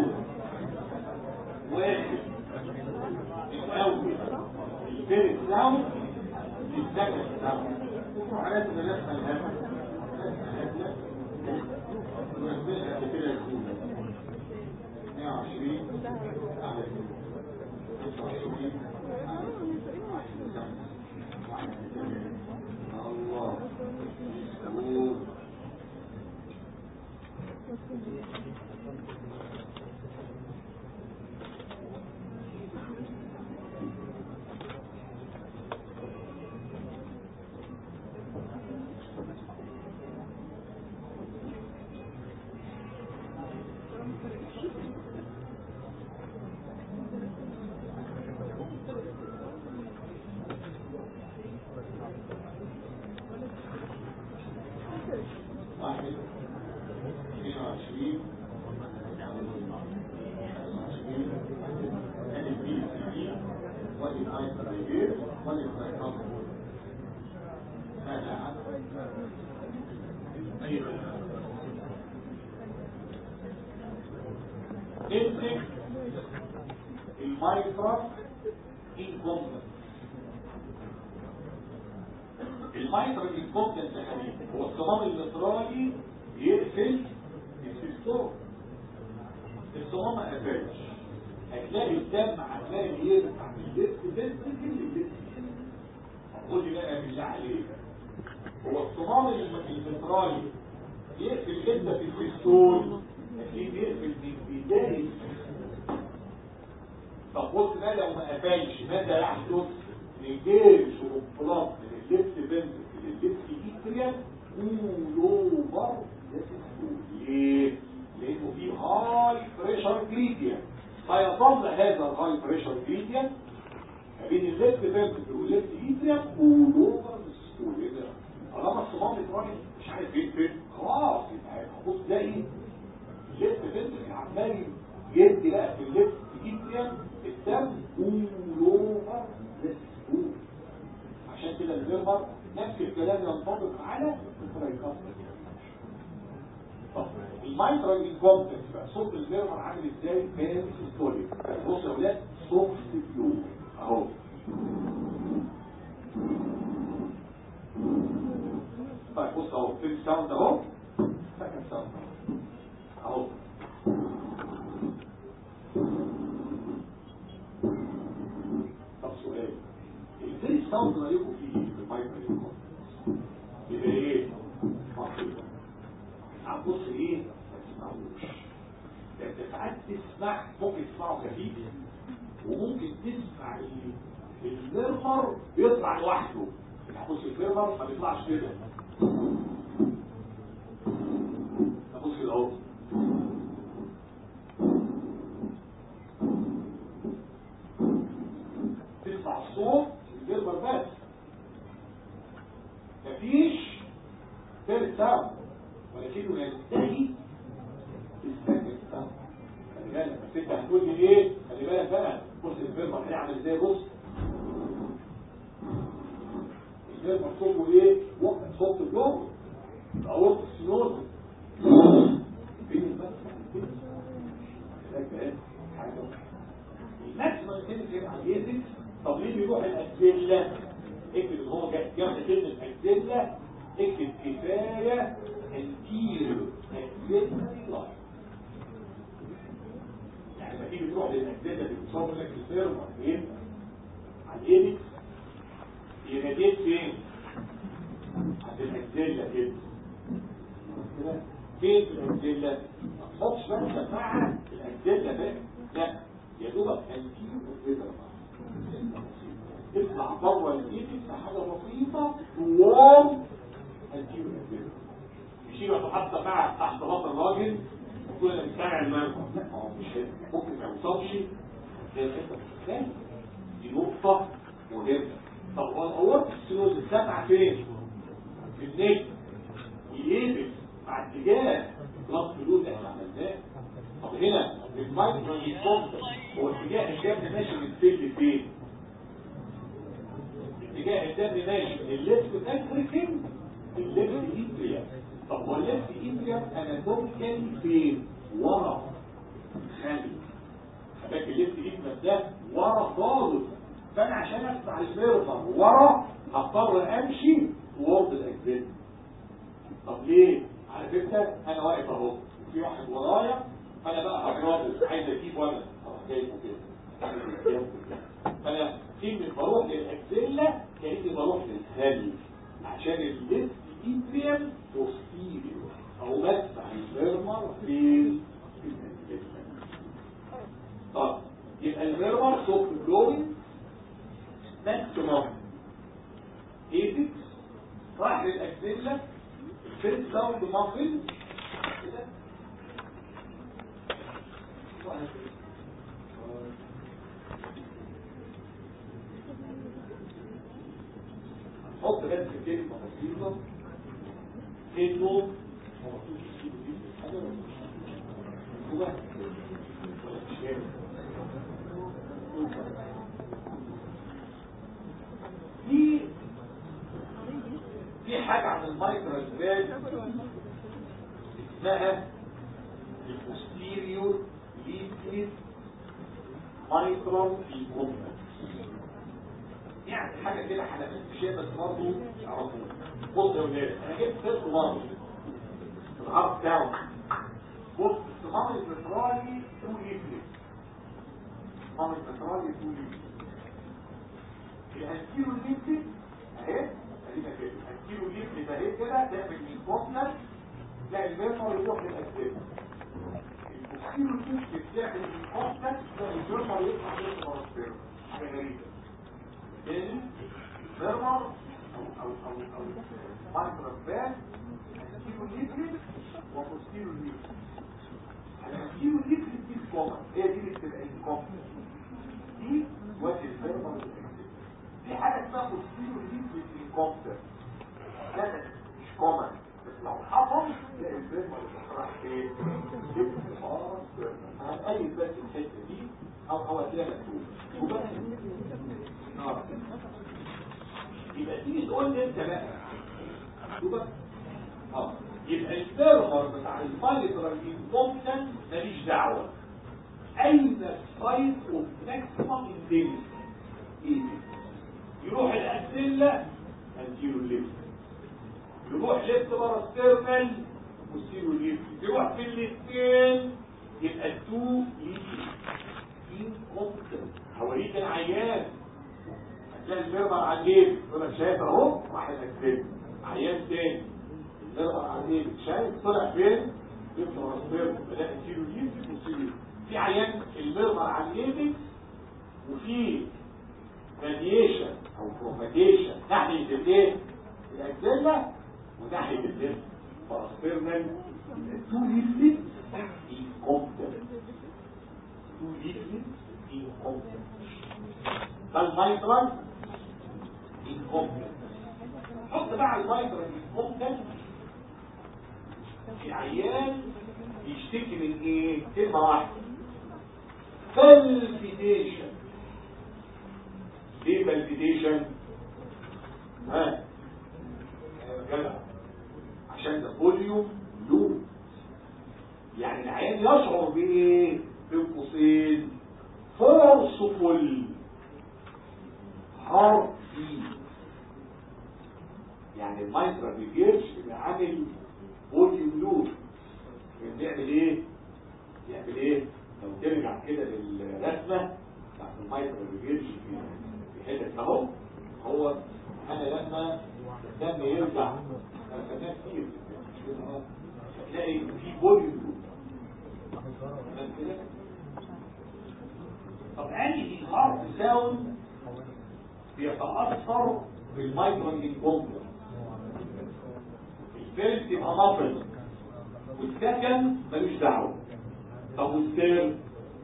واحد الاول الفيرست ساوند للسكند ساوند وحالات اللي نفسها الهم ونزلها قبل كده يكون 120 على 25 الله يسلمون واحد اثنين وعشرين ألف بي سي واجب عايز تغيير واجب تغيير هذا عدد أيضا امسك المايكرا انكومبتنت المايكرو انكومبتنت يا حبيبي هو الصمام المصرالي يقفل السيستم الصمام ما قفلش هتلاقي الدم هتلاقي يرفع من اللبس بنتكل للبس قول لي بقى بالله عليك هو الصمام المصرالي يقفل امتى في السيستول هتلاقيه بيقفل من بدايه طب بص بقى لو ما قفلش ماذا يحدث؟ نجيش وبلاط من اللبس بنت للبس ايتريا كولوفر ليه؟ لانه في هاي بريشر جريديان فيظل هذا الهاي بريشر جريديان ما بين اللبس بنت واللبس ايتريا كولوفر ستول ايه ده؟ طالما الصمام اتراجع مش عارف يقفل خلاص يبقى هتبص تلاقي اللبس بنت عمال يدي بقى في اللبس ايتريا الدم كولوفر ستول عشان كده الفيرمر نفس الكلام ينطبق على الترايكاست طب المايترال انكومبتنس بقى صوت الفيرمر عامل ازاي كان سيستوليك بص يا ولاد سوفت فلو اهو طيب بص اهو في الساوند اهو سكند ساوند اهو طب سؤال ازاي الساوند رايكم فيه في المايكرو انكومبتنس يبقى ايه مصيبه هتبص ايه ما تسمعوش ده انت ساعات تسمع ممكن تسمعه خفيف وممكن تسمع ال- الفيرمر بيطلع لوحده هتبص الفيرمر ما بيطلعش كده بس انت هتقول لي ايه خلي بالك بقى بص الفيرمر هيعمل ازاي بص الفيرمر صوته ايه وقت صوت الجو اورط السنوز فين بس الماكسيمم تنزل على اليزك طب ليه بيروح الأجزلة اكتب ان هو جمع كلمة أجزلة اكتب كفاية انتيرو أجزلة يعني لما تيجي تروح للأجزلة اللي بتصور لك الفيرم فين على الإيدكس يناديت فين عند الأجزلة كده كده فين في الأجزلة ما تحطش بقى الشفاعة في الأجزلة بقى لا يا دوبك انتيرو أجزلة تطلع بره الايدكس حاجه بسيطه جواه انتيرو أجزلة يشيل يتحط مع تحت بطن الراجل وتقول انا مستمع المنفى لا هو مش ممكن ما يوصلش هي الحته الثانيه دي نقطه مهمه طب هو الاورت السينوز السبعه فين؟ في النجم يقلب مع اتجاه بلس فلوس اللي احنا عملناه طب هنا المايكرو ريسبونس هو اتجاه الدم ماشي من فين لفين؟ اتجاه الدم ماشي من الليفت فانتريكل الليفت ايدريا طب هو الليفت ايدريا اناتوميكالي فين؟ ورا خلي خلي الليفت ايدريا ده ورا خالص فانا عشان اسمع الميرفر ورا هضطر امشي وورد الاجزاء طب ليه عارف انت انا واقف اهو في واحد ورايا انا بقى هضربه عايز اجيب وانا اروح جايبه كده فانا كلمه بروح للاجزله كاني بروح للخلي عشان الليفت ايدريم بوستيريور او بدفع الفيرمر في طب يبقى الفيرمر سوفت جلوينج ماكسيموم ايدكس راح للاجزله الفيرست ساوند مافل كده حط بس كلمة بسيطة انه هو مكتوب في دي حاجة ولا مش هو ولا مش فاهم في في حاجة عن المايكرو سباج اسمها البوستيريور ليفلت مايكرو الكومبلكس يعني حاجة كده حلقات شيء بس برضه تعرفوا بص يا ولاد انا جبت ست مرة في العرض بتاعه بص الصمام البترالي تو ليفلت الصمام البترالي تو ليفلت الانتيرو ليفلت اهي خلينا كده الانتيرو ليفلت اهي كده تعمل الكومبلكس تلاقي الميرمر يروح للاسفل البوستيرو ليفلت تعمل الكومبلكس تلاقي الميرمر يطلع للمرسفير حاجة غريبة تاني فيرمر او او او او مايكروفات انتيرو ليفلت وبوستيرو ليفلت الانتيرو ليفلت دي الكومن هي دي اللي بتبقى الكومن دي وجه الفيرمر في حاجه اسمها بوستيرو ليفلت انكومبتر ده مش كومن بس لو حصل تلاقي الفيرمر راح ايه يبقى خلاص هنقيد بس الحته دي او او هتلاقي مكتوب وبس يبقى تيجي تقول لي انت بقى شوفك اه يبقى السيرفر بتاع الفايبرال انكومبتنس ماليش دعوه اين السايت اوف ماكسيمم انتنسيتي ايه يروح الاسله انتيرو ليفت يروح ليفت بره السيرفل وسيرو ليفت يروح في الاثنين يبقى التو ليفت انكومبتنس هوريك العيان هتلاقي المرمى على الجيب يقول لك شايف اهو واحد اكتب عيان تاني المرمى على الجيب شايف طلع فين يطلع راسبير بلاقي كيلو ليفت وكيلو في عيان المرمى على الجيب وفي راديشن او بروباجيشن ناحيه الايه الاجزله وناحيه الليفت فراسبيرنال التو ليفت انكومبتنت تو ليفت انكومبتنت فالمايترال انكومبتنت حط بقى المايترال انكومبتنت العيان يشتكي من ايه كلمه واحده بالبيتيشن ليه بالبيتيشن ها يا جدع عشان ده فوليوم لو يعني العيان يشعر بايه بين قوسين فورسفول هارت بيت يعني المايترا بيجيرش بيبقى عامل فوليوم لو بيعمل ايه يعمل ايه لو ترجع كده للرسمه بتاعت المايترا بيجيرش في حته اهو هو انا لما الدم يرجع رسمات كتير هتلاقي في فوليوم تمام كده طب انهي هارت ساوند بيتاثر بالمايكرون كومبلكس الفيرست يبقى مافل والسكند ملوش دعوه طب والثيرد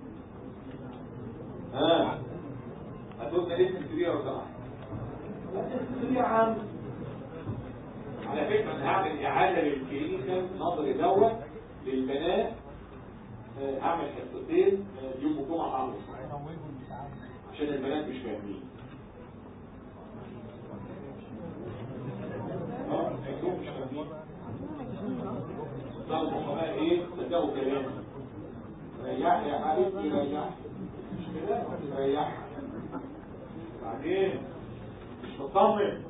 ها هتقولنا اسم سريع ولا صح اسم سريع عام على فكره انا هعمل اعاده للكلينيكال نظري دوت للبنات آه، هعمل حصتين آه، يوم الجمعه هعمل عشان البنات مش فاهمين اه شكلهم مش فاهمين طب بقى ايه صدقوا كلامي ريح يا حبيبي ريح مش كده ريح بعدين مش مطمن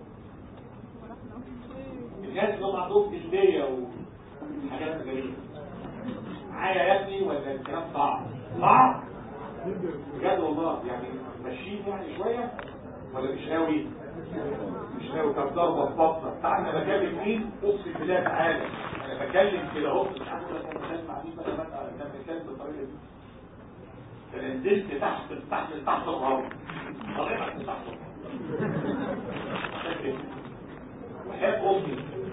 الناس اللي هم عندهم جلدية وحاجات غريبة معايا يا ابني ولا الكلام صعب صعب بجد والله يعني ماشيين يعني شوية ولا مش قوي مش قوي طب ضربة في بطنك تعالى انا بكلم مين اقسم بالله تعالى انا بكلم كده اهو مش عارف ولا كان بكلم مع مين ولا بقى انا بتكلم بالطريقة دي انا نزلت تحت تحت تحت الارض طريقة تحت الارض وحب امي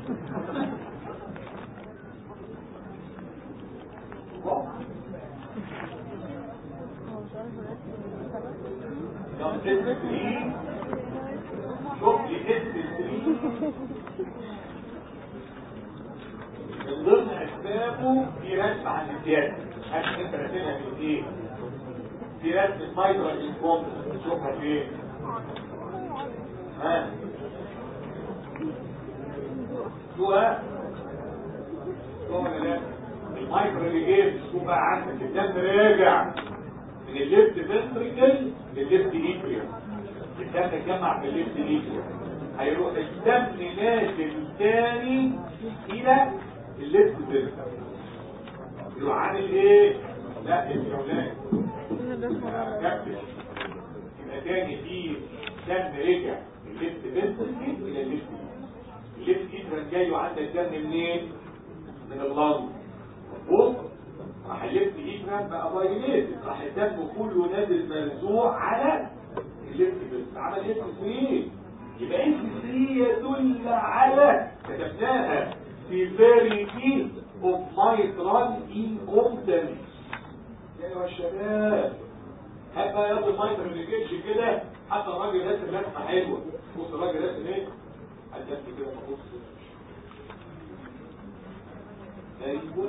شوف لي ست من ضمن اسبابه في رسم عن الزياده عشان انت راسمها في ايه في رسم مايكرو انكوم تشوفها فين ها شوها شوها ولا لا المايكرو اللي جيب شوف بقى عندك الدم راجع من الليفت فنتريكل للليفت ايبريوم الدم اتجمع في الليفت ايبريوم هيروح الدم نازل تاني الى الليفت فنتريكل يروح عامل ايه؟ لا يا اولاد كبش يبقى تاني في دم رجع من الليفت فنتريكل الى الليفت الليفت ايبريوم جاي وعندك دم منين؟ من اللنج مظبوط راح الليفت ايبرام بقى بايليت راح الدم كله نازل مرزوع على الليفت بس عمل اسم 3 يبقى اسم 3 يدل على كتبناها في فيريتي اوف مايترال انكومبتنس يا الشباب هبقى ياخد المايترال ما يجيش كده حتى الراجل راسم رسمه حلوه بص الراجل راسم ايه؟ هتدفي كده بص ايوه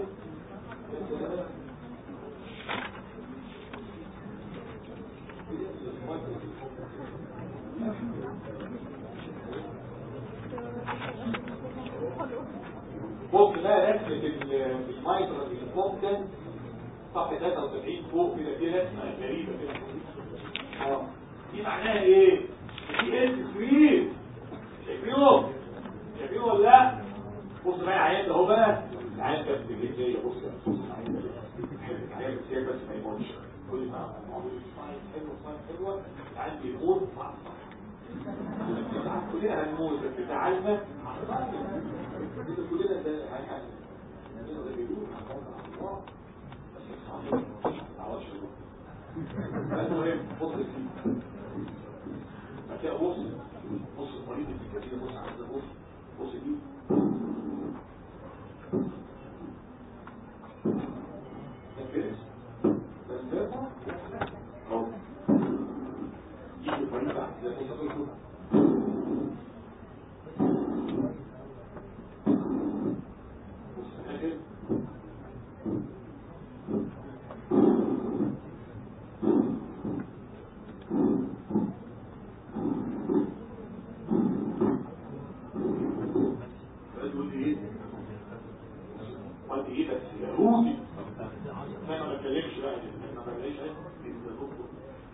بص بقى رسمة المايكرو الكومبتن صفحة 73 فوق كده دي رسمة غريبة كده اه دي معناها ايه؟ دي اس كبير شايفينه؟ شايفينه ولا لا؟ بص بقى عيان اهو بقى العيان ده بجدية بص يا بص العيان ده العيان بس بس ما يموتش كل ما معمول ساين حلوه ساين حلوه العيان بيموت مع كلنا هنموت بس تعالنا كلنا ده المهم بص هتلاقي بص بص المريض اللي كده بص على بص بص دي بتكلمش بقى ما بلاقيش ايه انت دكتور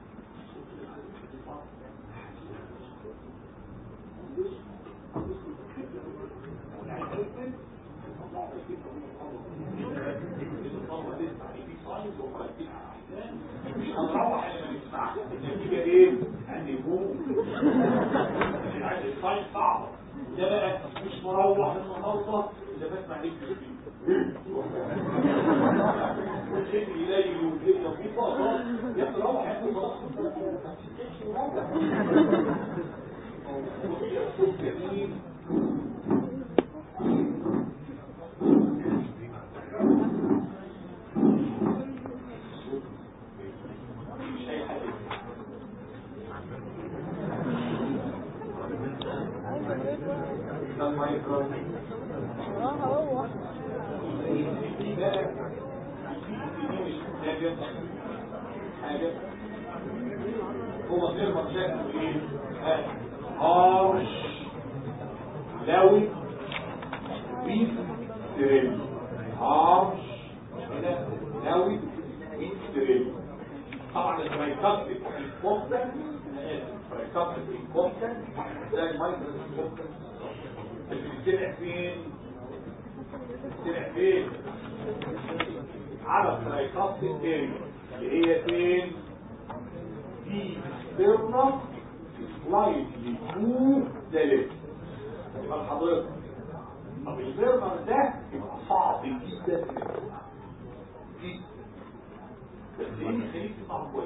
مش هنروح لما نسمع النتيجه ايه؟ عندي بوم عندي الصيف صعب ده بقى مش مروح النهارده اذا بسمع ليك والشيء يلاقي ويجيب لو في فقرات يا ابني روح يا ابني خلاص صوت جميل مش اي حد ده المايكرو اه هو حاجة هو غير مشاكل ايه هارش لوي بيت دريل هارش هنا لوي بيت دريل طبعا الترايكابتيك الكومبتن انا اسف الترايكابتيك الكومبتن ده المايكرو الكومبتن اللي بيتبع فين بيتبع فين على الترايكابتيك اريا اللي هي فين دي سبيرنا سلايدلي تو ذا ليفت يبقى حضرتك طب البرنر ده يبقى صعب جدا جدا بس ايه خليك صعب